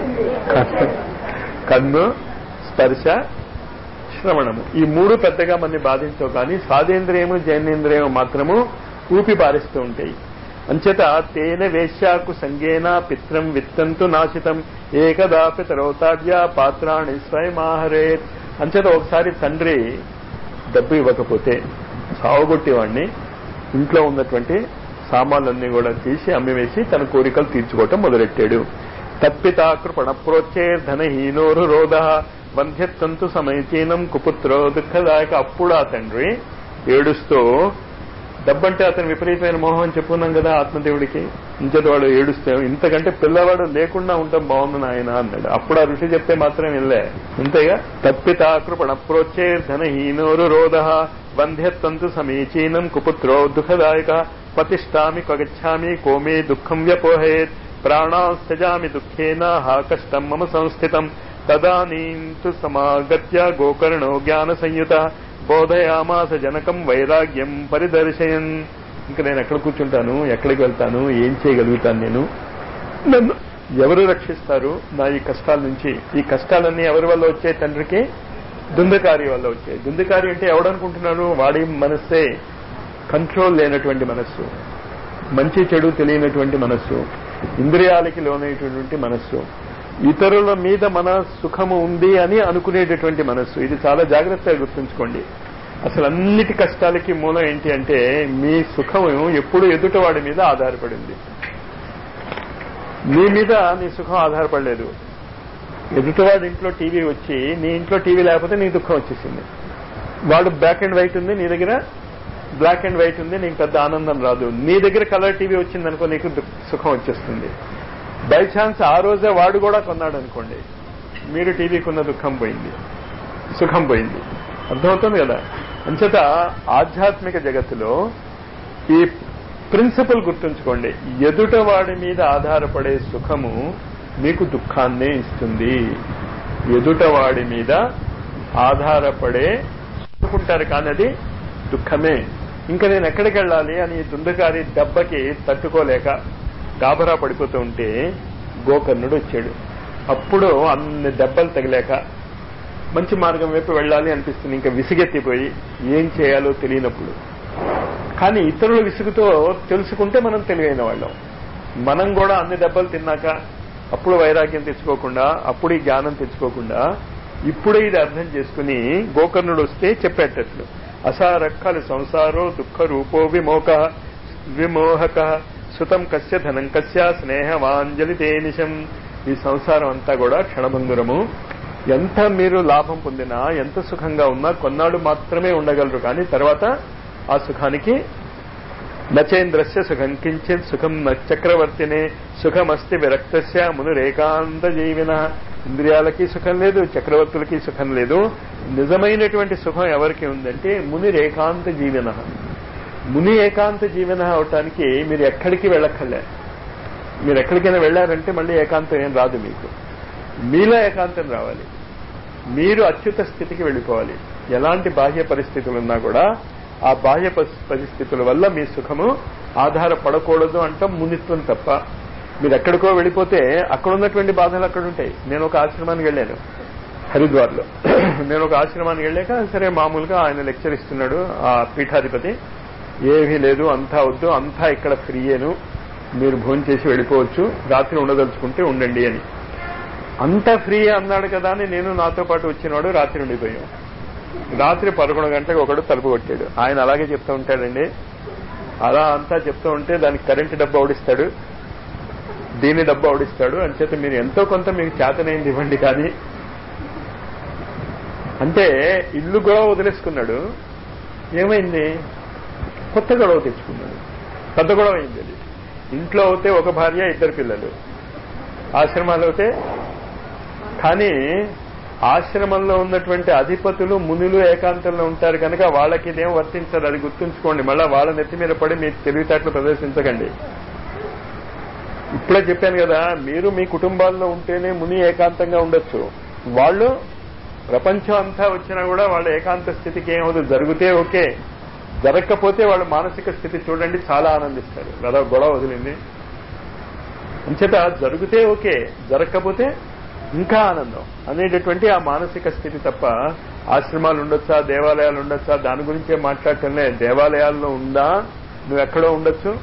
కన్ను స్పర్శ శ్రవణము ఈ మూడు పెద్దగా మనని బాధించవు కానీ స్వాదేంద్రియము జైనేంద్రియము మాత్రము ఊపి పారిస్తూ ఉంటాయి అంచేత తేన వేశ్యాకు సంగేన పిత్రం విత్తంతు నాశితం ఏకదాపి రౌతాడ్య పాత్రాన్ని స్వయమాహరేత్ అంచేత ఒకసారి తండ్రి డబ్బు ఇవ్వకపోతే సావగొట్టేవాడిని ఇంట్లో ఉన్నటువంటి సామాన్లన్నీ కూడా తీసి అమ్మివేసి తన కోరికలు తీర్చుకోవటం మొదలెట్టాడు తప్పితాకృపణ ప్రోచ్చేర్ ధనహీనోరు రోధ వంధ్యత్తంతు సమయచీనం కుపుత్రో దుఃఖదాయక అప్పుడు ఆ తండ్రి ఏడుస్తూ డబ్బంటే అతని విపరీతమైన మోహం అని చెప్పుకున్నాం కదా ఆత్మదేవుడికి ఇంతటి వాడు ఏడుస్తే ఇంతకంటే పిల్లవాడు లేకుండా ఉంటాం బాగుంది నాయన అన్నాడు అప్పుడు ఆ ఋషి చెప్తే మాత్రం వెళ్ళే అంతేగా తప్పితాకృపణ ప్రోచ్చేర్ ధనహీనోరు రోధ వంధ్యత్తంతు సమీచీనం కుపుత్రో దుఃఖదాయక పతిష్టామి కగచ్చామి కోమే దుఃఖం వ్యపోహేత్ ప్రాణాస్తజామి దుఃఖేన హా కష్టం మమ సంస్థితం తదానీంతు సమాగత్య గోకర్ణో జ్ఞాన సంయుత బోధయామాస జనకం వైరాగ్యం పరిదర్శయన్ ఇంకా నేను ఎక్కడ కూర్చుంటాను ఎక్కడికి వెళ్తాను ఏం చేయగలుగుతాను నేను నన్ను ఎవరు రక్షిస్తారు నా ఈ కష్టాల నుంచి ఈ కష్టాలన్నీ ఎవరి వల్ల వచ్చాయి తండ్రికి దుందకారి వల్ల వచ్చాయి దుందకారి అంటే ఎవడనుకుంటున్నాడు వాడి మనస్సే కంట్రోల్ లేనటువంటి మనస్సు మంచి చెడు తెలియనటువంటి మనస్సు ఇంద్రియాలకి లోనైనటువంటి మనస్సు ఇతరుల మీద మన సుఖము ఉంది అని అనుకునేటటువంటి మనస్సు ఇది చాలా జాగ్రత్తగా గుర్తుంచుకోండి అసలు అన్నిటి కష్టాలకి మూలం ఏంటి అంటే మీ సుఖము ఎప్పుడు ఎదుటవాడి మీద ఆధారపడింది నీ మీద నీ సుఖం ఆధారపడలేదు ఎదుటివాడి ఇంట్లో టీవీ వచ్చి నీ ఇంట్లో టీవీ లేకపోతే నీ దుఃఖం వచ్చేసింది వాడు బ్లాక్ అండ్ వైట్ ఉంది నీ దగ్గర బ్లాక్ అండ్ వైట్ ఉంది నీకు పెద్ద ఆనందం రాదు నీ దగ్గర కలర్ టీవీ వచ్చింది అనుకో నీకు దు- సుఖం వచ్చేస్తుంది బై ఛాన్స్ ఆ రోజే వాడు కూడా కొన్నాడు అనుకోండి మీరు టీవీకున్న దుఃఖం పోయింది సుఖం పోయింది అర్థమవుతుంది కదా అంచేత ఆధ్యాత్మిక జగత్తులో ఈ ప్రిన్సిపల్ గుర్తుంచుకోండి ఎదుట వాడి మీద ఆధారపడే సుఖము మీకు దుఃఖాన్నే ఇస్తుంది ఎదుట వాడి మీద ఆధారపడే అనుకుంటారు కానీ అది దుఃఖమే ఇంకా నేను ఎక్కడికి వెళ్ళాలి అని ఈ దుందకారి దెబ్బకి తట్టుకోలేక గాబరా పడిపోతూ ఉంటే గోకర్ణుడు వచ్చాడు అప్పుడు అన్ని దెబ్బలు తగిలాక మంచి మార్గం వైపు వెళ్ళాలి అనిపిస్తుంది ఇంకా విసిగెత్తిపోయి ఏం చేయాలో తెలియనప్పుడు కానీ ఇతరుల విసుగుతో తెలుసుకుంటే మనం తెలివైన వాళ్ళం మనం కూడా అన్ని దెబ్బలు తిన్నాక అప్పుడు వైరాగ్యం తెచ్చుకోకుండా అప్పుడు ఈ జ్ఞానం తెచ్చుకోకుండా ఇప్పుడే ఇది అర్థం చేసుకుని గోకర్ణుడు వస్తే చెప్పేటట్లు అసారక్కలు సంసారో దుఃఖ రూపో విమోక విమోహక సుతం కస్య ధనం కస్య స్నేహవాంజలి తేనిశం ఈ సంసారం అంతా కూడా క్షణభంగురము ఎంత మీరు లాభం పొందినా ఎంత సుఖంగా ఉన్నా కొన్నాళ్ళు మాత్రమే ఉండగలరు కానీ తర్వాత ఆ సుఖానికి నచేంద్రస్య సుఖం కించిత్ సుఖం న చక్రవర్తినే సుఖమస్తి విరక్తస్య మునురేకాంత జీవిన ఇంద్రియాలకి సుఖం లేదు చక్రవర్తులకి సుఖం లేదు నిజమైనటువంటి సుఖం ఎవరికి ఉందంటే ముని రేకాంత జీవన ముని ఏకాంత జీవన అవటానికి మీరు ఎక్కడికి వెళ్ళక్కర్లే మీరు ఎక్కడికైనా వెళ్ళారంటే మళ్ళీ ఏకాంతం ఏం రాదు మీకు మీలో ఏకాంతం రావాలి మీరు అత్యుత స్థితికి వెళ్ళిపోవాలి ఎలాంటి బాహ్య పరిస్థితులు ఉన్నా కూడా ఆ బాహ్య పరి- పరిస్థితుల వల్ల మీ సుఖము ఆధారపడకూడదు అంటాం మునిత్వం తప్ప మీరు ఎక్కడికో వెళ్ళిపోతే అక్కడ ఉన్నటువంటి బాధలు అక్కడ ఉంటాయి నేను ఒక ఆశ్రమానికి వెళ్ళాను హరిద్వార్లో నేను ఒక ఆశ్రమానికి వెళ్ళాక సరే మామూలుగా ఆయన లెక్చర్ ఇస్తున్నాడు ఆ పీఠాధిపతి ఏమీ లేదు అంతా వద్దు అంతా ఇక్కడ ఫ్రీయేను మీరు భోజనం చేసి వెళ్ళిపోవచ్చు రాత్రి ఉండదలుచుకుంటే ఉండండి అని అంతా ఫ్రీ అన్నాడు కదా అని నేను నాతో పాటు వచ్చినవాడు రాత్రి ఉండిపోయాం రాత్రి పదకొండు గంటలకు ఒకడు తలుపు కొట్టాడు ఆయన అలాగే చెప్తూ ఉంటాడండి అలా అంతా చెప్తూ ఉంటే దానికి కరెంటు డబ్బు ఓడిస్తాడు దీని డబ్బు ఓడిస్తాడు అంచేత మీరు ఎంతో కొంత మీకు చేతనైంది ఇవ్వండి కానీ అంటే ఇల్లు గొడవ వదిలేసుకున్నాడు ఏమైంది కొత్త గొడవ తెచ్చుకున్నాడు పెద్ద గొడవ అయింది అది ఇంట్లో అయితే ఒక భార్య ఇద్దరు పిల్లలు ఆశ్రమాలు అయితే కానీ ఆశ్రమంలో ఉన్నటువంటి అధిపతులు మునులు ఏకాంతంలో ఉంటారు కనుక వాళ్ళకి ఇదేం వర్తించదు అది గుర్తుంచుకోండి మళ్ళీ వాళ్ళ నెత్తి మీద పడి మీ తెలివితేటలు ప్రదర్శించకండి ఇప్పుడే చెప్పాను కదా మీరు మీ కుటుంబాల్లో ఉంటేనే ముని ఏకాంతంగా ఉండొచ్చు వాళ్ళు ప్రపంచం అంతా వచ్చినా కూడా వాళ్ళ ఏకాంత స్థితికి ఏమవుతుంది జరిగితే ఓకే జరగకపోతే వాళ్ళ మానసిక స్థితి చూడండి చాలా ఆనందిస్తారు కదా గొడవ వదిలింది అంచేత జరిగితే ఓకే జరగకపోతే ఇంకా ఆనందం అనేటటువంటి ఆ మానసిక స్థితి తప్ప ఆశ్రమాలు ఉండొచ్చా దేవాలయాలు ఉండొచ్చా దాని గురించే మాట్లాడటంలే దేవాలయాల్లో ఉందా నువ్వు ఎక్కడో ఉండొచ్చు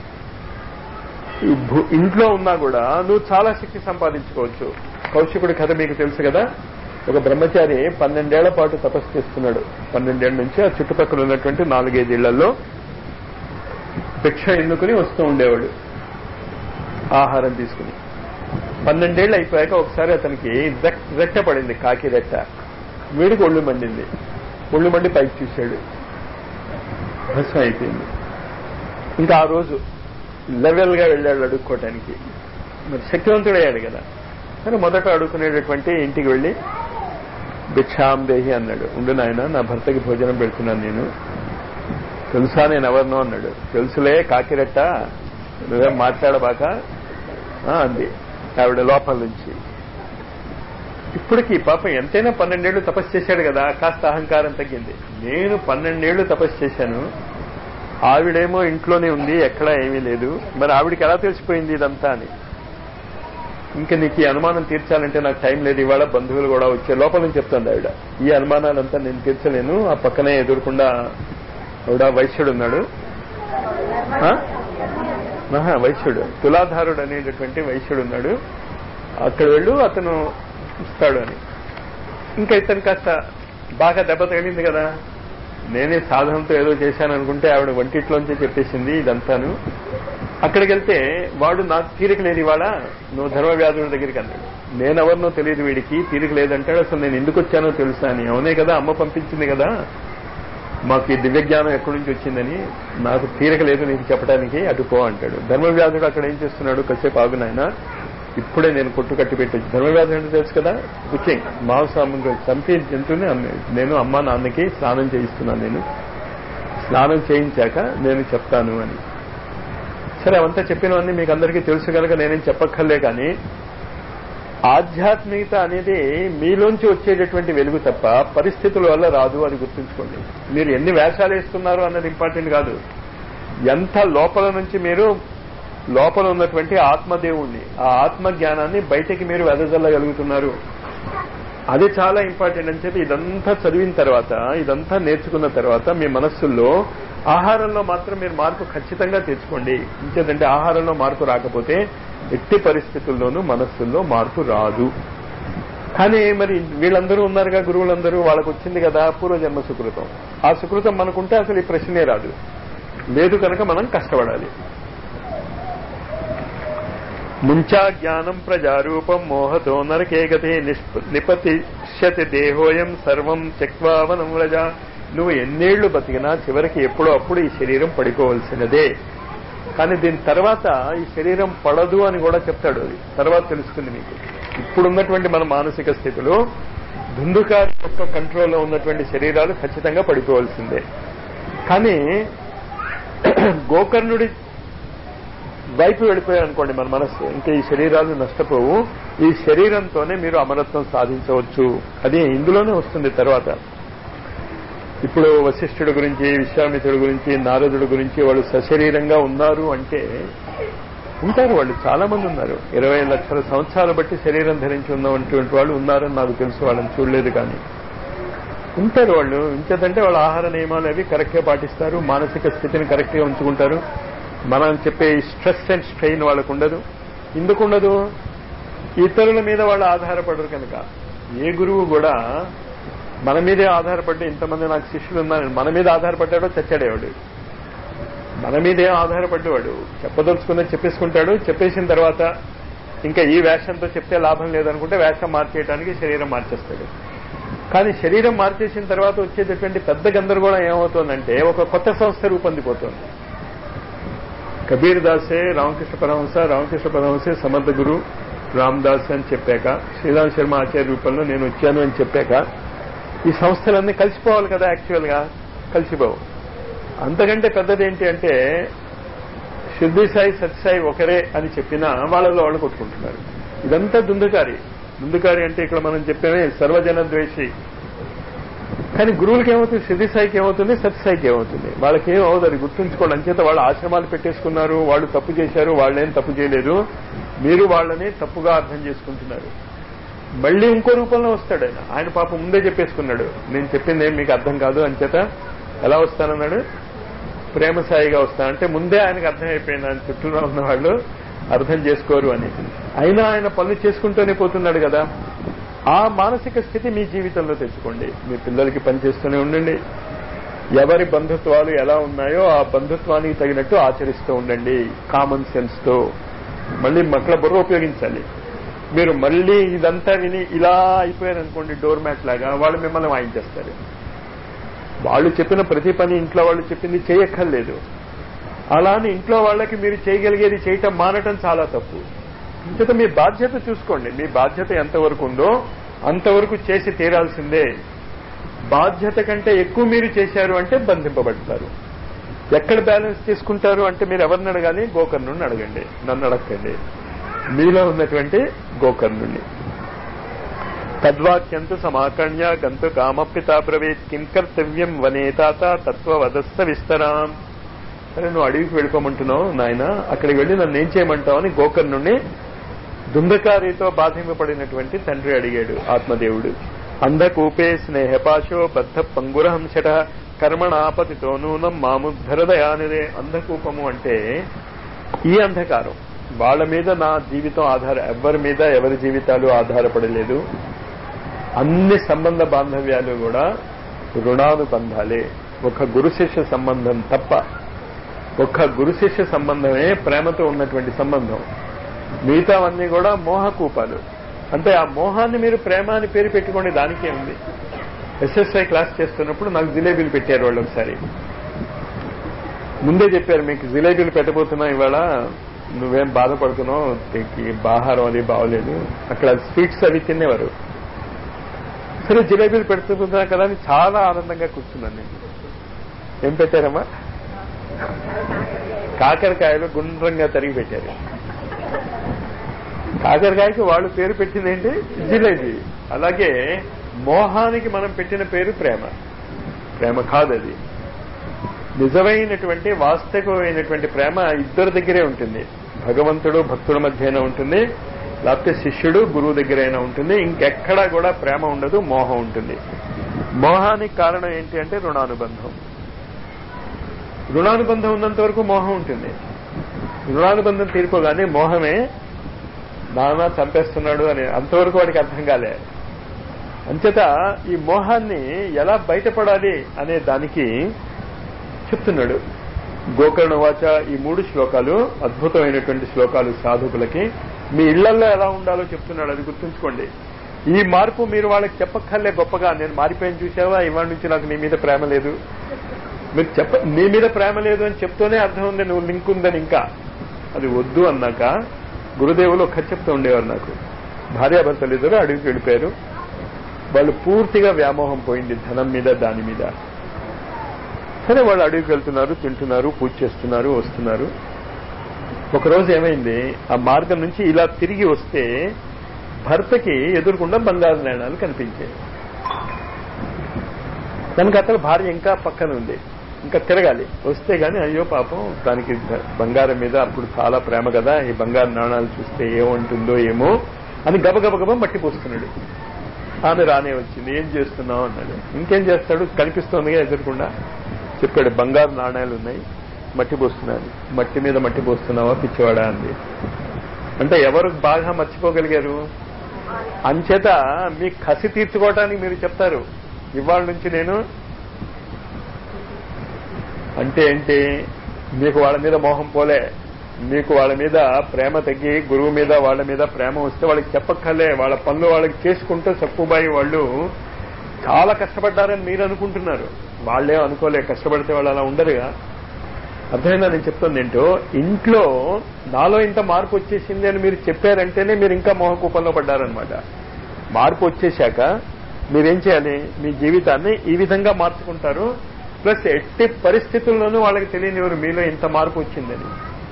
ఈ భూ- ఇంట్లో ఉన్నా కూడా నువ్వు చాలా శక్తి సంపాదించుకోవచ్చు కౌశికుడి కథ మీకు తెలుసు కదా ఒక బ్రహ్మచారి పన్నెండేళ్ల పాటు తపస్సు చేస్తున్నాడు పన్నెండేళ్ల నుంచి ఆ చుట్టుపక్కల ఉన్నటువంటి నాలుగైదు ఇళ్లలో భిక్ష ఎన్నుకుని వస్తూ ఉండేవాడు ఆహారం తీసుకుని పన్నెండేళ్ళు అయిపోయాక ఒకసారి అతనికి రెక్- రెట్ట పడింది కాకి రెట్ట వీడికి ఒళ్ళు మండింది ఒళ్ళు మండి పైకి చూశాడు భస్మం అయిపోయింది ఇంకా ఆ రోజు లెవెల్ గా వెళ్ళాడు అడుక్కోవటానికి మరి శక్తివంతుడయ్యాడు కదా కానీ మొదట అడుక్కునేటటువంటి ఇంటికి వెళ్ళి భిక్షాం దేహి అన్నాడు ఉండు నాయన నా భర్తకి భోజనం పెడుతున్నాను నేను తెలుసా నేను ఎవరినో అన్నాడు తెలుసులే కాకిరెట్ట నువ్వేం మాట్లాడబాక ఆ, అంది ఆవిడ లోపల నుంచి ఇప్పటికి పాపం ఎంతైనా పన్నెండేళ్లు తపస్సు చేశాడు కదా కాస్త అహంకారం తగ్గింది నేను పన్నెండేళ్లు తపస్సు చేశాను ఆవిడేమో ఇంట్లోనే ఉంది ఎక్కడా ఏమీ లేదు మరి ఆవిడికి ఎలా తెలిసిపోయింది ఇదంతా అని ఇంకా నీకు ఈ అనుమానం తీర్చాలంటే నాకు టైం లేదు ఇవాళ బంధువులు కూడా వచ్చే లోపల నుంచి చెప్తుంది ఆవిడ ఈ అనుమానాలంతా నేను తీర్చలేను ఆ పక్కనే ఎదుర్కొండా ఆవిడ వైశ్యుడు ఉన్నాడు ఆ? ఆహా, వైశ్యుడు తులాధారుడు అనేటటువంటి వైశ్యుడు ఉన్నాడు అక్కడ వెళ్ళు అతను ఇస్తాడు అని ఇంకా ఇతను కాస్త బాగా దెబ్బ తగిలింది కదా నేనే సాధనంతో ఏదో చేశాను అనుకుంటే ఆవిడ వంటిట్లోంచి చెప్పేసింది ఇదంతాను అక్కడికి వెళ్తే వాడు నాకు తీరిక లేదు ఇవాళ నువ్వు ధర్మవ్యాధుల దగ్గరికి అన్నాడు నేనెవరినో తెలియదు వీడికి తీరిక లేదంటాడు అసలు నేను ఎందుకు వచ్చానో తెలుసా అని అవునే కదా అమ్మ పంపించింది కదా మాకు ఈ దివ్య జ్ఞానం ఎక్కడి నుంచి వచ్చిందని నాకు తీరిక లేదు నీకు చెప్పడానికి అటు పో అంటాడు ధర్మవ్యాధుడు అక్కడ ఏం చేస్తున్నాడు కాసేపు ఆగు నాయన ఇప్పుడే నేను కొట్టు కట్టి పెట్టి ధర్మవ్యాధుడు అంటే తెలుసు కదా కుకింగ్ మాంసం చంపి జంతువుని అమ్మే- నేను అమ్మ నాన్నకి స్నానం చేయిస్తున్నాను నేను స్నానం చేయించాక నేను చెప్తాను అని సరే అవంతా చెప్పినవన్నీ మీకు అందరికీ తెలుసు కనుక నేనేం చెప్పక్కర్లే కానీ ఆధ్యాత్మికత అనేది మీలోంచి వచ్చేటటువంటి వెలుగు తప్ప పరిస్థితుల వల్ల రాదు అది గుర్తుంచుకోండి మీరు ఎన్ని వేషాలు వేస్తున్నారు అన్నది ఇంపార్టెంట్ కాదు ఎంత లోపల నుంచి మీరు లోపల ఉన్నటువంటి ఆత్మదేవుణ్ణి ఆ ఆత్మ జ్ఞానాన్ని బయటికి మీరు వెదజల్లగలుగుతున్నారు అది చాలా ఇంపార్టెంట్ అని చెప్పి ఇదంతా చదివిన తర్వాత ఇదంతా నేర్చుకున్న తర్వాత మీ మనస్సుల్లో ఆహారంలో మాత్రం మీరు మార్పు ఖచ్చితంగా తెచ్చుకోండి ఇంకేదంటే ఆహారంలో మార్పు రాకపోతే ఎట్టి పరిస్థితుల్లోనూ మనస్సుల్లో మార్పు రాదు కానీ మరి వీళ్ళందరూ ఉన్నారుగా గురువులందరూ వాళ్ళకు వచ్చింది కదా పూర్వజన్మ సుకృతం ఆ సుకృతం మనకుంటే అసలు ఈ ప్రశ్నే రాదు లేదు కనుక మనం కష్టపడాలి ముంచా జ్ఞానం ప్రజారూపం మోహతో నరకే గతే నిష్ప- నిపతిష్యతి దేహోయం సర్వం త్యక్వా వనం వ్రజ నువ్వు ఎన్నేళ్లు బతికినా చివరికి ఎప్పుడో అప్పుడు ఈ శరీరం పడిపోవలసినదే కానీ దీని తర్వాత ఈ శరీరం పడదు అని కూడా చెప్తాడు అది తర్వాత తెలుస్తుంది మీకు ఇప్పుడున్నటువంటి మన మానసిక స్థితిలో దుందుకారి యొక్క కంట్రోల్లో ఉన్నటువంటి శరీరాలు ఖచ్చితంగా పడిపోవలసిందే కానీ గోకర్ణుడి వైపు వెళ్ళిపోయారు అనుకోండి మన మనస్సు ఇంకా ఈ శరీరాలు నష్టపోవు ఈ శరీరంతోనే మీరు అమరత్వం సాధించవచ్చు అది ఇందులోనే వస్తుంది తర్వాత ఇప్పుడు వశిష్ఠుడి గురించి విశ్వామిత్రుడి గురించి నారదుడి గురించి వాళ్ళు సశరీరంగా ఉన్నారు అంటే ఉంటారు వాళ్ళు చాలా మంది ఉన్నారు ఇరవై లక్షల సంవత్సరాలు బట్టి శరీరం ధరించి ఉన్నటువంటి వాళ్ళు ఉన్నారని నాకు తెలుసు వాళ్ళని చూడలేదు కానీ ఉంటారు వాళ్ళు ఇంకేదంటే వాళ్ళ ఆహార నియమాలు అవి కరెక్ట్గా పాటిస్తారు మానసిక స్థితిని కరెక్ట్గా ఉంచుకుంటారు మనం చెప్పే స్ట్రెస్ అండ్ స్ట్రెయిన్ వాళ్ళకు ఉండదు ఎందుకు ఉండదు ఇతరుల మీద వాళ్ళు ఆధారపడరు కనుక ఏ గురువు కూడా మన మీదే ఆధారపడి ఇంతమంది నాకు శిష్యులు ఉన్నారని మన మీద ఆధారపడ్డాడో చచ్చాడేవాడు మన మీదే ఆధారపడ్డవాడు చెప్పదలుచుకున్నది చెప్పేసుకుంటాడు చెప్పేసిన తర్వాత ఇంకా ఈ వేషంతో చెప్తే లాభం లేదనుకుంటే వేషం మార్చేయడానికి శరీరం మార్చేస్తాడు కానీ శరీరం మార్చేసిన తర్వాత వచ్చేటటువంటి పెద్ద గందరగోళం ఏమవుతుందంటే ఒక కొత్త సంస్థ రూపొందిపోతుంది కబీర్ దాసే రామకృష్ణ పరమహంస రామకృష్ణ పరమహంసే సమర్థ గురు రామదాస్ అని చెప్పాక శ్రీరామ్ శర్మ ఆచార్య రూపంలో నేను వచ్చాను అని చెప్పాక ఈ సంస్థలన్నీ కలిసిపోవాలి కదా యాక్చువల్ గా కలిసిపోవు అంతకంటే పెద్దది ఏంటి అంటే శుద్ధి సాయి సత్యసాయి ఒకరే అని చెప్పినా వాళ్ళలో వాళ్ళు కొట్టుకుంటున్నారు ఇదంతా దుందుకారి దుందుకారి అంటే ఇక్కడ మనం చెప్పేమే సర్వజన ద్వేషి కానీ గురువులకి ఏమవుతుంది సిద్ధి సాయికి ఏమవుతుంది సత్యసాయికి ఏమవుతుంది వాళ్ళకి ఏం అవ్వదు అది గుర్తుంచుకోండి అంచేత వాళ్ళ ఆశ్రమాలు పెట్టేసుకున్నారు వాళ్ళు తప్పు చేశారు వాళ్ళేం తప్పు చేయలేదు మీరు వాళ్ళని తప్పుగా అర్థం చేసుకుంటున్నారు మళ్ళీ ఇంకో రూపంలో వస్తాడు ఆయన ఆయన పాపం ముందే చెప్పేసుకున్నాడు నేను చెప్పింది ఏం మీకు అర్థం కాదు అంచేత ఎలా వస్తానన్నాడు ప్రేమ సాయిగా వస్తా అంటే ముందే ఆయనకు అర్థమైపోయింది ఆయన చుట్టూలో ఉన్న వాళ్ళు అర్థం చేసుకోరు అని అయినా ఆయన పనులు చేసుకుంటూనే పోతున్నాడు కదా ఆ మానసిక స్థితి మీ జీవితంలో తెచ్చుకోండి మీ పిల్లలకి పనిచేస్తూనే ఉండండి ఎవరి బంధుత్వాలు ఎలా ఉన్నాయో ఆ బంధుత్వానికి తగినట్టు ఆచరిస్తూ ఉండండి కామన్ సెన్స్ తో మళ్ళీ మక్కల బుర్ర ఉపయోగించాలి మీరు మళ్ళీ ఇదంతా విని ఇలా అయిపోయారనుకోండి డోర్ మ్యాట్ లాగా వాళ్ళు మిమ్మల్ని వాయించేస్తారు వాళ్ళు చెప్పిన ప్రతి పని ఇంట్లో వాళ్ళు చెప్పింది చేయక్కర్లేదు అలానే ఇంట్లో వాళ్ళకి మీరు చేయగలిగేది చేయటం మానటం చాలా తప్పు ఇంకత మీ బాధ్యత చూసుకోండి మీ బాధ్యత ఎంతవరకు ఉందో అంతవరకు చేసి తీరాల్సిందే బాధ్యత కంటే ఎక్కువ మీరు చేశారు అంటే బంధింపబడతారు ఎక్కడ బ్యాలెన్స్ తీసుకుంటారు అంటే మీరు ఎవరిని అడగాలి గోకర్ణుడిని అడగండి నన్ను అడగండి మీలో ఉన్నటువంటి గోకర్ణుడిని తద్వాక్యంతు సమాకర్ణ్య గంతు కామప్పితా బ్రవీత్ కిం కర్తవ్యం వనేతాత తత్వవదస్త విస్తరాం సరే నువ్వు అడవికి వెళ్ళిపోమంటున్నావు నాయన అక్కడికి వెళ్ళి నన్ను ఏం చేయమంటావు అని గోకర్ణుణ్ణి దుందకారితో బాధింపబడినటువంటి తండ్రి అడిగాడు ఆత్మదేవుడు అంధకూపే స్నేహపాశో బద్ధ పంగురహంశట కర్మణాపతితో నూనం మాముద్ధరదయానిదే అంధకూపము అంటే ఈ అంధకారం వాళ్ళ మీద నా జీవితం ఆధార ఎవరి మీద ఎవరి జీవితాలు ఆధారపడలేదు అన్ని సంబంధ బాంధవ్యాలు కూడా రుణానుబంధాలే ఒక గురు శిష్య సంబంధం తప్ప ఒక్క గురు శిష్య సంబంధమే ప్రేమతో ఉన్నటువంటి సంబంధం మిగతావన్నీ కూడా మోహకూపాలు అంటే ఆ మోహాన్ని మీరు ప్రేమ అని పేరు పెట్టుకోండి దానికే ఉంది ఎస్ఎస్ఐ క్లాస్ చేస్తున్నప్పుడు నాకు జిలేబీలు పెట్టారు వాళ్ళు ఒకసారి ముందే చెప్పారు మీకు జిలేబీలు పెట్టబోతున్నా ఇవాళ నువ్వేం బాధపడుతున్నావు దీనికి ఆహారం అది బాగోలేదు అక్కడ స్వీట్స్ అవి తినేవారు సరే జిలేబీలు పెడుతున్నా కదా అని చాలా ఆనందంగా కూర్చున్నాను నేను ఏం పెట్టారమ్మా కాకరకాయలు గుండ్రంగా తరిగి పెట్టారు కాకరకాయకి వాళ్ళు పేరు పెట్టింది ఏంటి జిలేబీ అలాగే మోహానికి మనం పెట్టిన పేరు ప్రేమ ప్రేమ కాదు అది నిజమైనటువంటి వాస్తవికమైనటువంటి ప్రేమ ఇద్దరి దగ్గరే ఉంటుంది భగవంతుడు భక్తుల మధ్యన ఉంటుంది లేకపోతే శిష్యుడు గురువు దగ్గరైనా ఉంటుంది ఇంకెక్కడా కూడా ప్రేమ ఉండదు మోహం ఉంటుంది మోహానికి కారణం ఏంటి అంటే రుణానుబంధం రుణానుబంధం ఉన్నంత వరకు మోహం ఉంటుంది రుణానుబంధం తీరిపోగానే మోహమే నాన్న చంపేస్తున్నాడు అని అంతవరకు వాడికి అర్థం కాలే అంచేత ఈ మోహాన్ని ఎలా బయటపడాలి అనే దానికి చెప్తున్నాడు గోకర్ణ వాచ ఈ మూడు శ్లోకాలు అద్భుతమైనటువంటి శ్లోకాలు సాధకులకి మీ ఇళ్లలో ఎలా ఉండాలో చెప్తున్నాడు అది గుర్తుంచుకోండి ఈ మార్పు మీరు వాళ్ళకి చెప్పక్కర్లే గొప్పగా నేను మారిపోయాను చూసావా ఇవాళ నుంచి నాకు నీ మీద ప్రేమ లేదు మీరు చెప్ప నీ మీద ప్రేమ లేదు అని చెప్తూనే అర్థం ఉంది నువ్వు లింక్ ఉందని ఇంకా అది వద్దు అన్నాక గురుదేవులు ఒక చెప్తూ ఉండేవారు నాకు భార్యాభర్తలు ఇద్దరు అడవికి వెళ్ళిపోయారు వాళ్ళు పూర్తిగా వ్యామోహం పోయింది ధనం మీద దాని మీద సరే వాళ్ళు అడవికి వెళ్తున్నారు తింటున్నారు పూజ చేస్తున్నారు వస్తున్నారు ఒకరోజు ఏమైంది ఆ మార్గం నుంచి ఇలా తిరిగి వస్తే భర్తకి ఎదురుకుండా బంగారు నాణాలు కనిపించాయి కనుక అతను భార్య ఇంకా పక్కన ఉంది ఇంకా తిరగాలి వస్తే గాని అయ్యో పాపం దానికి బంగారం మీద అప్పుడు చాలా ప్రేమ కదా ఈ బంగారు నాణాలు చూస్తే ఏముంటుందో ఏమో అని గబగబగబ మట్టి పోస్తున్నాడు ఆమె రానే వచ్చింది ఏం చేస్తున్నావు అన్నాడు ఇంకేం చేస్తాడు కనిపిస్తోందిగా ఎదురకుండా చెప్పాడు బంగారు నాణాలు ఉన్నాయి మట్టి పోస్తున్నాను మట్టి మీద మట్టి పోస్తున్నావా పిచ్చివాడా అంది అంటే ఎవరు బాగా మర్చిపోగలిగారు అంచేత మీ కసి తీర్చుకోవటానికి మీరు చెప్తారు ఇవాళ నుంచి నేను అంటే ఏంటి మీకు వాళ్ళ మీద మోహం పోలే మీకు వాళ్ళ మీద ప్రేమ తగ్గి గురువు మీద వాళ్ళ మీద ప్రేమ వస్తే వాళ్ళకి చెప్పక్కర్లే వాళ్ళ పనులు వాళ్ళకి చేసుకుంటూ సక్కుబాయి వాళ్ళు చాలా కష్టపడ్డారని మీరు అనుకుంటున్నారు వాళ్ళే అనుకోలే కష్టపడితే వాళ్ళు అలా ఉండరుగా అర్థమైందా నేను చెప్తుంది ఏంటో ఇంట్లో నాలో ఇంత మార్పు వచ్చేసింది అని మీరు చెప్పారంటేనే మీరు ఇంకా మోహకూపంలో పడ్డారనమాట మార్పు వచ్చేశాక మీరేం చేయాలి మీ జీవితాన్ని ఈ విధంగా మార్చుకుంటారు ప్లస్ ఎట్టి పరిస్థితుల్లోనూ వాళ్ళకి తెలియనివారు మీలో ఇంత మార్పు వచ్చిందని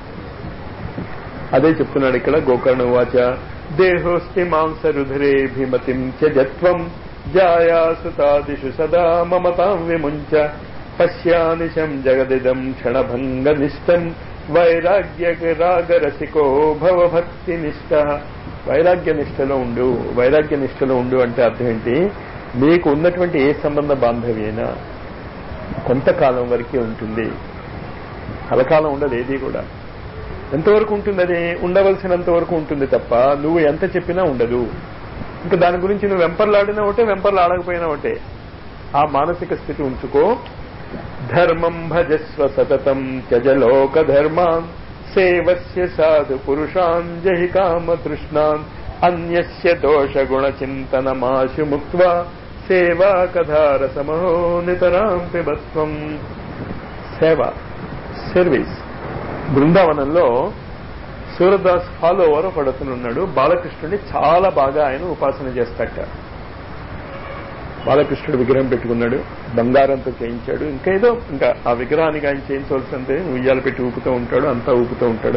అదే చెప్తున్నాడు ఇక్కడ గోకర్ణ వాచ దేహోస్తి మాంస రుధిరే భీమతిం చత్వం జాయాసుతాదిషు సదా మమతాం విముంచ పశ్యానిశం జగదిదం క్షణభంగ నిష్టం వైరాగ్య రాగరసికో భవ భక్తి నిష్ట వైరాగ్య నిష్టలో ఉండు వైరాగ్య నిష్టలో ఉండు అంటే అర్థం ఏంటి మీకు ఉన్నటువంటి ఏ సంబంధ బాంధవ్యైనా కొంతకాలం వరకే ఉంటుంది కలకాలం ఉండదు ఏది కూడా ఎంతవరకు ఉంటుంది అది ఉండవలసినంత వరకు ఉంటుంది తప్ప నువ్వు ఎంత చెప్పినా ఉండదు ఇంకా దాని గురించి నువ్వు వెంపర్లాడినా ఒకటే వెంపర్లాడకపోయినా ఒకటే ఆ మానసిక స్థితి ఉంచుకో ధర్మం భజస్వ సతతం త్యజలోక ధర్మాన్ సేవస్య సాధు పురుషాన్ జహి కామ తృష్ణాన్ అన్యస్య దోష గుణ చింతనమాశు ముక్త్వా సేవా కథారసమహో నితరాం పిబత్వం సేవ సర్వీస్ బృందావనంలో సూరదాస్ ఫాలోవర్ ఒకడు అతను ఉన్నాడు బాలకృష్ణుడిని చాలా బాగా ఆయన ఉపాసన చేస్తాట బాలకృష్ణుడు విగ్రహం పెట్టుకున్నాడు బంగారంతో చేయించాడు ఇంకేదో ఇంకా ఆ విగ్రహానికి ఆయన చేయించవలసిందే ఉయ్యాలు పెట్టి ఊపుతూ ఉంటాడు అంతా ఊపుతూ ఉంటాడు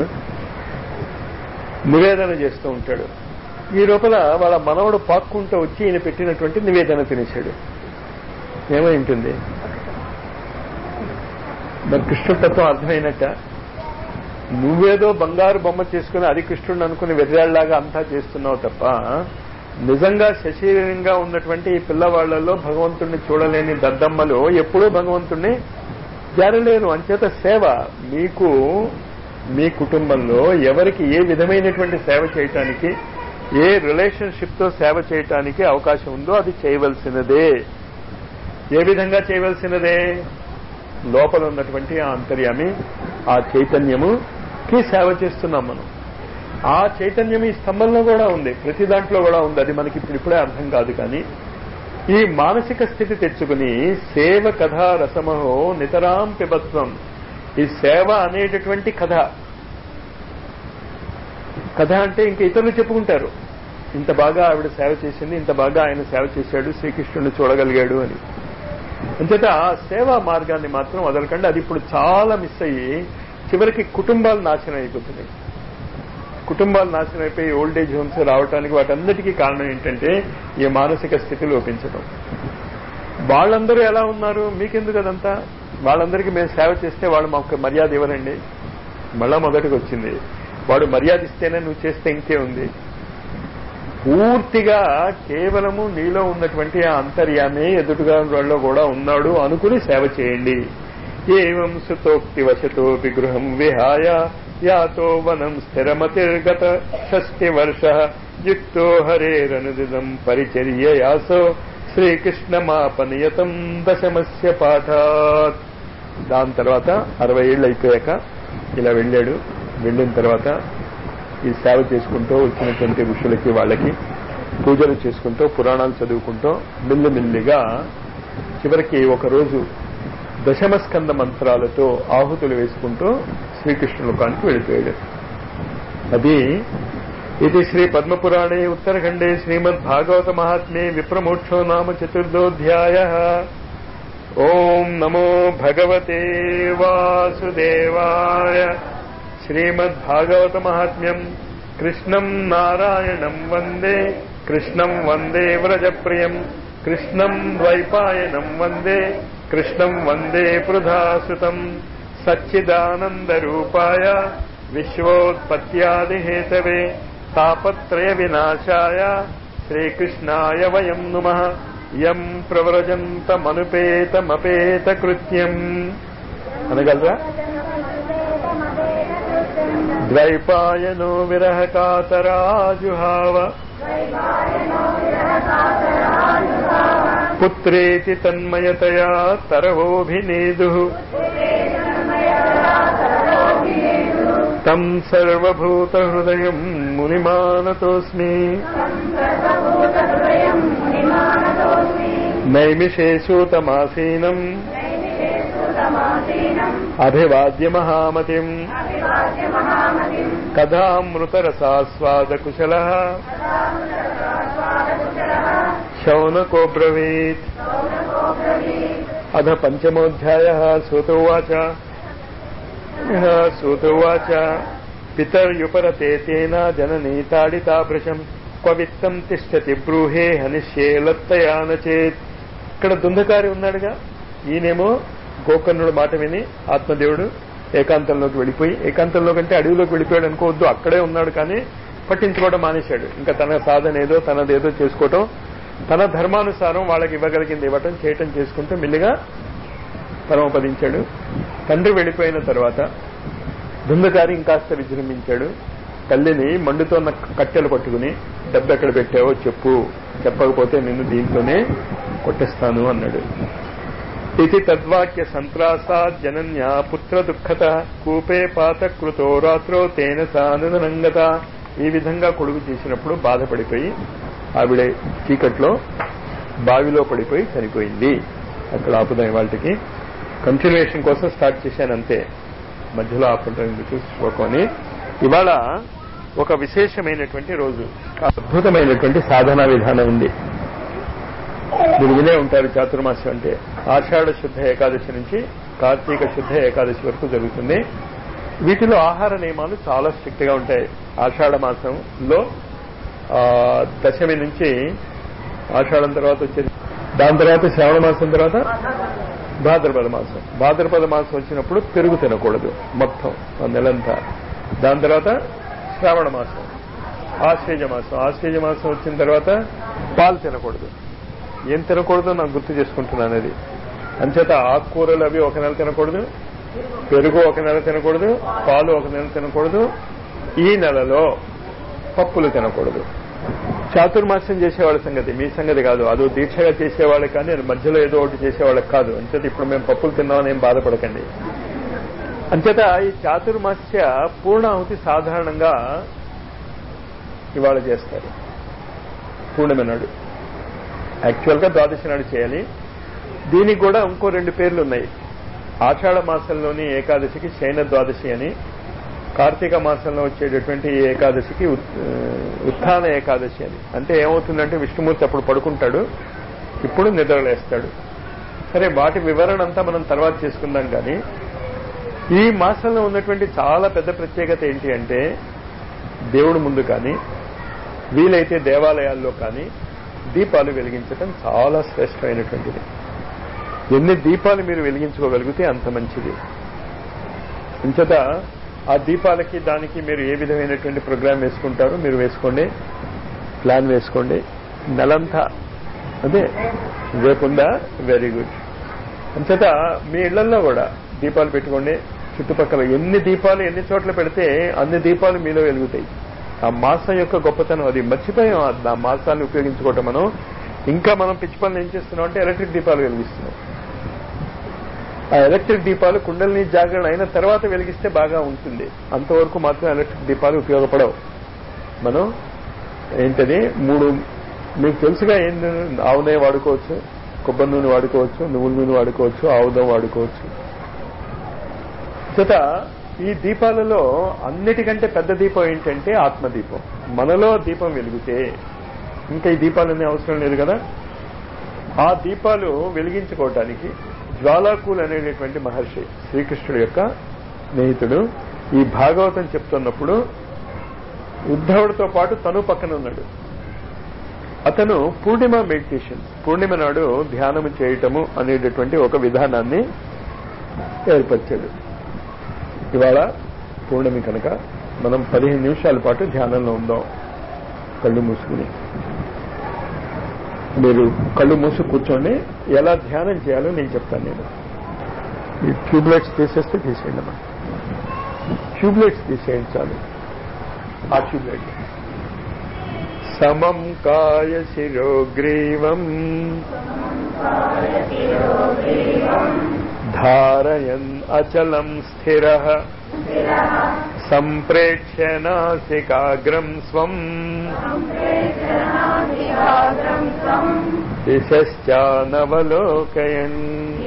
నివేదన చేస్తూ ఉంటాడు ఈ లోపల వాళ్ళ మనవడు పాక్కుంటూ వచ్చి ఈయన పెట్టినటువంటి నివేదన తినేశాడు ఏమై ఉంటుంది మరి కృష్ణుడి తత్వం అర్థమైనట్ట నువ్వేదో బంగారు బొమ్మ చేసుకుని అది కృష్ణుడిని అనుకుని వెర్రాళ్లాగా అంతా చేస్తున్నావు తప్ప నిజంగా శశీరంగా ఉన్నటువంటి ఈ పిల్లవాళ్లలో భగవంతుణ్ణి చూడలేని దద్దమ్మలు ఎప్పుడూ భగవంతుణ్ణి చేరలేరు అంచేత సేవ మీకు మీ కుటుంబంలో ఎవరికి ఏ విధమైనటువంటి సేవ చేయటానికి ఏ రిలేషన్షిప్ తో సేవ చేయటానికి అవకాశం ఉందో అది చేయవలసినదే ఏ విధంగా చేయవలసినదే లోపల ఉన్నటువంటి ఆ అంతర్యామి ఆ చైతన్యముకి సేవ చేస్తున్నాం మనం ఆ చైతన్యం ఈ స్తంభంలో కూడా ఉంది ప్రతి దాంట్లో కూడా ఉంది అది మనకి ఇప్పుడు ఇప్పుడే అర్థం కాదు కానీ ఈ మానసిక స్థితి తెచ్చుకుని సేవ కథ రసమహో నితరాం పిబత్వం ఈ సేవ అనేటటువంటి కథ కథ అంటే ఇంక ఇతరులు చెప్పుకుంటారు ఇంత బాగా ఆవిడ సేవ చేసింది ఇంత బాగా ఆయన సేవ చేశాడు శ్రీకృష్ణుడిని చూడగలిగాడు అని అంచేత ఆ సేవా మార్గాన్ని మాత్రం వదలకండి అది ఇప్పుడు చాలా మిస్ అయ్యి చివరికి కుటుంబాలు నాశనం అయిపోతున్నాయి కుటుంబాలు నాశనం అయిపోయి ఓల్డ్ ఏజ్ హోమ్స్ రావడానికి వాటన్నిటికీ కారణం ఏంటంటే ఈ మానసిక స్థితి లోపించడం వాళ్ళందరూ ఎలా ఉన్నారు మీకెందుకు అదంతా వాళ్ళందరికీ మేము సేవ చేస్తే వాళ్ళు మాకు మర్యాద ఇవ్వరండి మళ్ళా మొదటికి వచ్చింది వాడు మర్యాద ఇస్తేనే నువ్వు చేస్తే ఇంకే ఉంది పూర్తిగా కేవలము నీలో ఉన్నటువంటి ఆ అంతర్యామే ఎదుటిగా వాళ్ళలో కూడా ఉన్నాడు అనుకుని సేవ చేయండి ఏం సుతోక్తి వశతోపి గృహం విహాయ యాతో వనం స్థిరమతిర్గత షష్టి వర్ష యుక్తో హరేరనుదిదం పరిచర్య యాసో శ్రీకృష్ణమాపనియతం దశమస్య పాఠాత్ దాని తర్వాత అరవై ఏళ్ళు అయిపోయాక ఇలా వెళ్ళాడు వెళ్ళిన తర్వాత ఈ సేవ చేసుకుంటూ వచ్చినటువంటి ఋషులకి వాళ్ళకి పూజలు చేసుకుంటూ పురాణాలు చదువుకుంటూ మిల్లిమిల్లిగా చివరికి ఒకరోజు దశమస్కంద మంత్రాలతో ఆహుతులు వేసుకుంటూ శ్రీకృష్ణ లోకానికి వెళ్ళిపోయాడు అది ఇది శ్రీ పద్మపురాణే ఉత్తరఖండే శ్రీమద్ భాగవత మహాత్మ్యే విప్రమోక్షో నామ చతుర్థోధ్యాయ ఓం నమో భగవతే వాసుదేవాయ శ్రీమద్ భాగవత మహాత్మ్యం కృష్ణం నారాయణం వందే కృష్ణం వందే వ్రజప్రియం కృష్ణం ద్వైపాయనం వందే కృష్ణం వందే పృథాసుతం సచ్చిదానందరూపాయ విశ్వోత్పత్యాదిహేతవే తాపత్రయ వినాశాయ శ్రీకృష్ణాయ వయం నుమ యం ప్రవ్రజంతమనుపేతమపేత కృత్యం అనగలరా ద్వైపాయనో విరహ కాతరాజుహావ పుత్రేతి తన్మయతయా తరవోభినేదు తం సర్వభూత హృదయం మునిమానతోస్మి నైమిషేషూతమాసీనం అభివాద్య మహామతిం కథామృతరసాస్వాదకుశల శౌనకోబ్రవీత్ అధ పంచమోధ్యాయ సూతోవాచ సూతోవాచ పితర్యుపరతే తేన జననీ తాడితాభృశం క్వవిత్తం తిష్టతి బ్రూహే హనిష్యే లత్తయాన చేత్ ఇక్కడ దుందకారి ఉన్నాడుగా ఈయనేమో గోకర్ణుడు మాట విని ఆత్మదేవుడు ఏకాంతంలోకి వెళ్ళిపోయి ఏకాంతంలో కంటే అడవిలోకి వెళ్ళిపోయాడు అనుకోవద్దు అక్కడే ఉన్నాడు కానీ పట్టించుకోవడం మానేశాడు ఇంకా తన సాధన ఏదో తనదేదో చేసుకోవటం తన ధర్మానుసారం వాళ్ళకి ఇవ్వగలిగింది ఇవ్వటం చేయటం చేసుకుంటూ మెల్లిగా పరమపదించాడు తండ్రి వెళ్ళిపోయిన తర్వాత దుందకారి ఇంకాస్త విజృంభించాడు తల్లిని మండుతోన్న కట్టెలు పట్టుకుని డబ్బు ఎక్కడ పెట్టావో చెప్పు చెప్పకపోతే నిన్ను దీంతోనే కొట్టిస్తాను అన్నాడు ఇది తద్వాక్య సంత్రాసాద్ జనన్య పుత్ర దుఃఖత కూపే పాత కృతో రాత్రో తేన సానునంగత ఈ విధంగా కొడుకు చేసినప్పుడు బాధపడిపోయి ఆవిడ చీకట్లో బావిలో పడిపోయి చనిపోయింది అక్కడ ఆపుదాం వాళ్ళకి కంటిన్యూషన్ కోసం స్టార్ట్ చేశాను అంతే మధ్యలో ఆపడం ఎందుకు శ్లోకం అని ఇవాళ ఒక విశేషమైనటువంటి రోజు అద్భుతమైనటువంటి సాధనా విధానం ఉంది మీరు వినే ఉంటారు చాతుర్మాసం అంటే ఆషాఢ శుద్ధ ఏకాదశి నుంచి కార్తీక శుద్ధ ఏకాదశి వరకు జరుగుతుంది వీటిలో ఆహార నియమాలు చాలా స్ట్రిక్ట్ గా ఉంటాయి ఆషాఢ మాసంలో ఆ, దశమి నుంచి ఆషాఢం తర్వాత వచ్చేది దాని తర్వాత శ్రావణ మాసం తర్వాత భాద్రపద మాసం భాద్రపద మాసం వచ్చినప్పుడు పెరుగు తినకూడదు మొత్తం ఆ నెలంతా దాని తర్వాత శ్రావణ మాసం ఆశ్వేజ మాసం ఆశ్వేజ మాసం వచ్చిన తర్వాత పాలు తినకూడదు ఏం తినకూడదో నాకు గుర్తు చేసుకుంటున్నాను అది అంచేత ఆకుకూరలు అవి ఒక నెల తినకూడదు పెరుగు ఒక నెల తినకూడదు పాలు ఒక నెల తినకూడదు ఈ నెలలో పప్పులు తినకూడదు చాతుర్మాస్యం చేసేవాళ్ళ సంగతి మీ సంగతి కాదు అదో దీక్షగా చేసేవాళ్ళకి కానీ అది మధ్యలో ఏదో ఒకటి చేసేవాళ్ళకి కాదు అంచేత ఇప్పుడు మేము పప్పులు తిన్నామని ఏం బాధపడకండి అంచేత ఈ చాతుర్మాస్య పూర్ణాహుతి సాధారణంగా ఇవాళ చేస్తారు పూర్ణిమ నాడు యాక్చువల్ గా ద్వాదశి నాడు చేయాలి దీనికి కూడా ఇంకో రెండు పేర్లు ఉన్నాయి ఆషాఢ మాసంలోని ఏకాదశికి శయన ద్వాదశి అని కార్తీక మాసంలో వచ్చేటటువంటి ఈ ఏకాదశికి ఉత్- ఆ, ఉత్థాన ఏకాదశి అని అంటే ఏమవుతుందంటే విష్ణుమూర్తి అప్పుడు పడుకుంటాడు ఇప్పుడు నిద్రలేస్తాడు సరే వాటి వివరణ అంతా మనం తర్వాత చేసుకుందాం కానీ ఈ మాసంలో ఉన్నటువంటి చాలా పెద్ద ప్రత్యేకత ఏంటి అంటే దేవుడు ముందు కానీ వీలైతే దేవాలయాల్లో కానీ దీపాలు వెలిగించడం చాలా శ్రేష్టమైనటువంటిది ఎన్ని దీపాలు మీరు వెలిగించుకోగలిగితే అంత మంచిది ఇంచట ఆ దీపాలకి దానికి మీరు ఏ విధమైనటువంటి ప్రోగ్రామ్ వేసుకుంటారో మీరు వేసుకోండి ప్లాన్ వేసుకోండి నెలంతా అదే రేపుందా వెరీ గుడ్ అంచేత మీ ఇళ్లలో కూడా దీపాలు పెట్టుకోండి చుట్టుపక్కల ఎన్ని దీపాలు ఎన్ని చోట్ల పెడితే అన్ని దీపాలు మీలో వెలుగుతాయి ఆ మాసం యొక్క గొప్పతనం అది మర్చిపోయాం ఆ- ఆ మాసాన్ని ఉపయోగించుకోవటం మనం ఇంకా మనం పిచ్చి పనులు ఏం చేస్తున్నాం అంటే ఎలక్ట్రిక్ దీపాలు వెలిగిస్తున్నాం ఆ ఎలక్ట్రిక్ దీపాలు కుండలిని జాగరణ అయిన తర్వాత వెలిగిస్తే బాగా ఉంటుంది అంతవరకు మాత్రం ఎలక్ట్రిక్ దీపాలు ఉపయోగపడవు మనం ఏంటది మూడు మీకు తెలుసుగా ఏంటి ఆవు నెయ్యి వాడుకోవచ్చు కొబ్బరి నూనె వాడుకోవచ్చు నువ్వుల నూనె వాడుకోవచ్చు ఆవుదం వాడుకోవచ్చు చేత ఈ దీపాలలో అన్నిటికంటే పెద్ద దీపం ఏంటంటే ఆత్మదీపం మనలో దీపం వెలిగితే ఇంకా ఈ దీపాలన్నీ అవసరం లేదు కదా ఆ దీపాలు వెలిగించుకోవటానికి జ్వాలాకూల్ అనేటటువంటి మహర్షి శ్రీకృష్ణుడు యొక్క స్నేహితుడు ఈ భాగవతం చెప్తున్నప్పుడు ఉద్ధవుడితో పాటు తను పక్కన ఉన్నాడు అతను పూర్ణిమ మెడిటేషన్ పూర్ణిమ నాడు ధ్యానం చేయటము అనేటటువంటి ఒక విధానాన్ని ఏర్పరిచాడు ఇవాళ పూర్ణమి కనుక మనం పదిహేను నిమిషాల పాటు ధ్యానంలో ఉందాం కళ్ళు మూసుకుని మీరు కళ్ళు మూసి కూర్చోండి ఎలా ధ్యానం చేయాలో నేను చెప్తాను నేను ఈ ట్యూబ్లైట్స్ తీసేస్తే తీసేయండి అమ్మా ట్యూబ్లైట్స్ తీసేయండి చాలు ఆ ట్యూబ్లైట్ సమం కాయ శిరోగ్రీవం ధారయన్ అచలం స్థిర సంప్రేక్ష్య నాసికాగ్రం స్వం దిశానవలోకయన్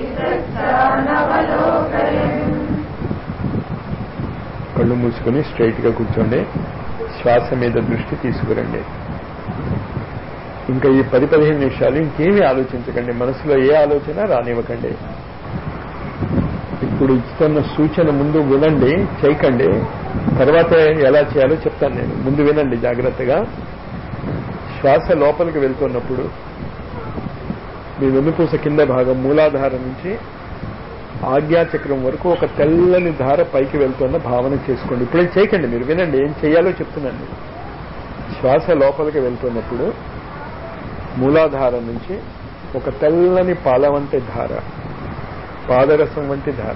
కళ్ళు మూసుకుని స్ట్రైట్ గా కూర్చోండి శ్వాస మీద దృష్టి తీసుకురండి ఇంకా ఈ పది పదిహేను నిమిషాలు ఇంకేమీ ఆలోచించకండి మనసులో ఏ ఆలోచన రానివ్వకండి ఇప్పుడు ఇస్తున్న సూచన ముందు వినండి చేయకండి తర్వాత ఎలా చేయాలో చెప్తాను నేను ముందు వినండి జాగ్రత్తగా శ్వాస లోపలికి వెళ్తున్నప్పుడు మీ వెన్నుపూస కింద భాగం మూలాధారం నుంచి ఆజ్ఞాచక్రం వరకు ఒక తెల్లని ధార పైకి వెళ్తున్న భావన చేసుకోండి ఇప్పుడేం చేయకండి మీరు వినండి ఏం చేయాలో చెప్తున్నాను శ్వాస లోపలికి వెళ్తున్నప్పుడు మూలాధారం నుంచి ఒక తెల్లని పాల వంటి ధార పాదరసం వంటి ధార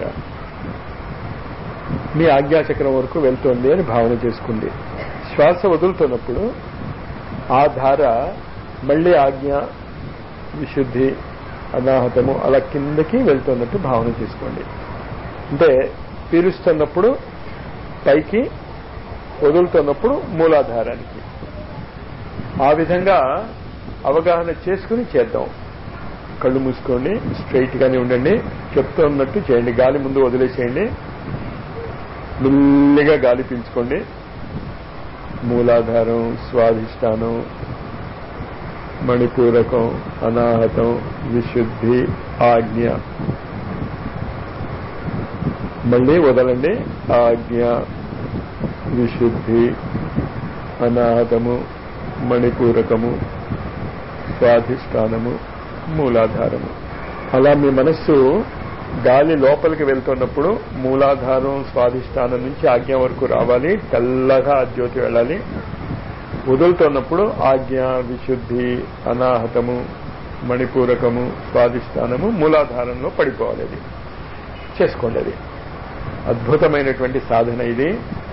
మీ ఆజ్ఞాచక్రం వరకు వెళ్తోంది అని భావన చేసుకోండి శ్వాస వదులుతున్నప్పుడు ఆ ధార మళ్ళీ ఆజ్ఞ విశుద్ధి అనాహతము అలా కిందకి వెళ్తున్నట్టు భావన చేసుకోండి అంటే పీలుస్తున్నప్పుడు పైకి వదులుతున్నప్పుడు మూలాధారానికి ఆ విధంగా అవగాహన చేసుకుని చేద్దాం కళ్ళు మూసుకోండి స్ట్రైట్ గానే ఉండండి చెప్తున్నట్టు చేయండి గాలి ముందు వదిలేసేయండి మెల్లిగా గాలి పీల్చుకోండి మూలాధారం స్వాధిష్టానం మణిపూరకం అనాహతం విశుద్ధి ఆజ్ఞ మళ్ళీ వదలండి ఆజ్ఞ విశుద్ధి అనాహతము మణిపూరకము స్వాధిష్టానము మూలాధారము అలా మీ మనస్సు గాలి లోపలికి వెళ్తున్నప్పుడు మూలాధారం స్వాధిష్టానం నుంచి ఆజ్ఞ వరకు రావాలి తెల్లగా ఆ జ్యోతి వెళ్ళాలి వదులుతున్నప్పుడు ఆజ్ఞ విశుద్ధి అనాహతము మణిపూరకము స్వాధిష్టానము మూలాధారంలో పడిపోవాలి అది చేసుకోండి అది అద్భుతమైనటువంటి సాధన ఇది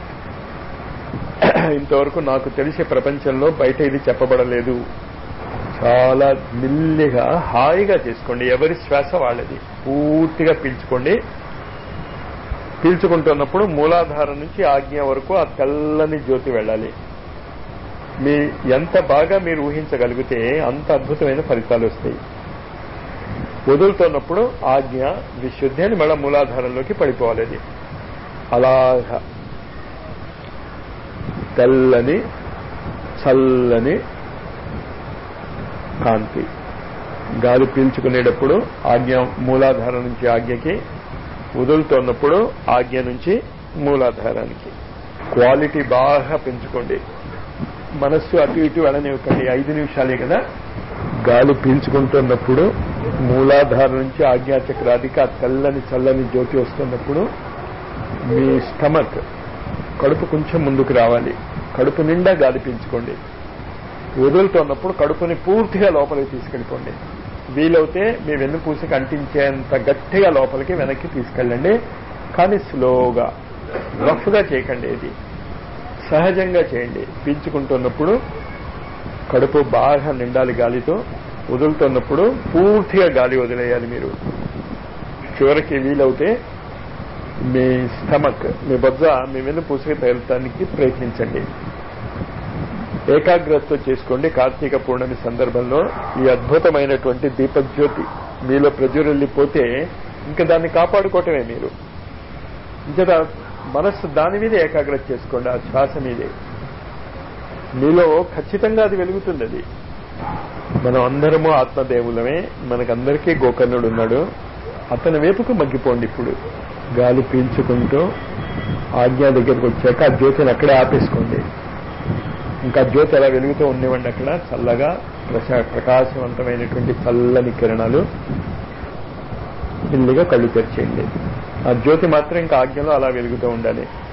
ఇంతవరకు నాకు తెలిసే ప్రపంచంలో బయట ఇది చెప్పబడలేదు చాలా మెల్లిగా హాయిగా చేసుకోండి ఎవరి శ్వాస వాళ్ళది పూర్తిగా పీల్చుకోండి పీల్చుకుంటున్నప్పుడు మూలాధారం నుంచి ఆజ్ఞ వరకు ఆ తెల్లని జ్యోతి వెళ్ళాలి మీ ఎంత బాగా మీరు ఊహించగలిగితే అంత అద్భుతమైన ఫలితాలు వస్తాయి వదులుతున్నప్పుడు ఆజ్ఞ విశుద్ధి అని మళ్ళా మూలాధారంలోకి పడిపోవాలి అది అలాగా తెల్లని చల్లని కాంతి గాలి పీల్చుకునేటప్పుడు ఆజ్ఞ మూలాధారం నుంచి ఆజ్ఞకి వదులుతున్నప్పుడు ఆజ్ఞ నుంచి మూలాధారానికి క్వాలిటీ బాగా పెంచుకోండి మనస్సు అటు ఇటు వెళ్ళనివ్వకండి ఐదు నిమిషాలే కదా గాలి పీల్చుకుంటున్నప్పుడు మూలాధారం నుంచి ఆజ్ఞాచక్రాదికి ఆ తెల్లని చల్లని జ్యోతి వస్తున్నప్పుడు మీ స్టమక్ కడుపు కొంచెం ముందుకు రావాలి కడుపు నిండా గాలి పీల్చుకోండి వదులుతున్నప్పుడు కడుపుని పూర్తిగా లోపలికి తీసుకెళ్ళిపోండి వీలవుతే మీ వెన్నుపూసకి అంటించేంత గట్టిగా లోపలికి వెనక్కి తీసుకెళ్ళండి కానీ స్లోగా రఫ్గా చేయకండి ఇది సహజంగా చేయండి పీల్చుకుంటున్నప్పుడు కడుపు బాగా నిండాలి గాలితో వదులుతున్నప్పుడు పూర్తిగా గాలి వదిలేయాలి మీరు చివరికి వీలవుతే మీ స్టమక్ మీ బొజ్జ మీ వెన్ను పూసకి తేలటానికి ప్రయత్నించండి ఏకాగ్రతతో చేసుకోండి కార్తీక పూర్ణమి సందర్భంలో ఈ అద్భుతమైనటువంటి దీపజ్యోతి మీలో ప్రజ్వరిల్లిపోతే ఇంకా దాన్ని కాపాడుకోవటమే మీరు ఇంకా మనస్సు దాని మీద ఏకాగ్రత చేసుకోండి ఆ శ్వాస మీదే మీలో ఖచ్చితంగా అది వెలుగుతుంది అది మనం అందరము ఆత్మదేవులమే మనకందరికీ గోకర్ణుడు ఉన్నాడు అతని వైపుకు మగ్గిపోండి ఇప్పుడు గాలి పీల్చుకుంటూ ఆజ్ఞ దగ్గరకు వచ్చాక ఆ జ్యోతిని అక్కడే ఆపేసుకోండి ఇంకా జ్యోతి అలా వెలుగుతూ ఉండేవండి అక్కడ చల్లగా ప్రశా ప్రకాశవంతమైనటువంటి చల్లని కిరణాలు మెల్లిగా కళ్ళు తెరిచేయండి ఆ జ్యోతి మాత్రం ఇంకా ఆజ్ఞలో అలా వెలుగుతూ ఉండాలి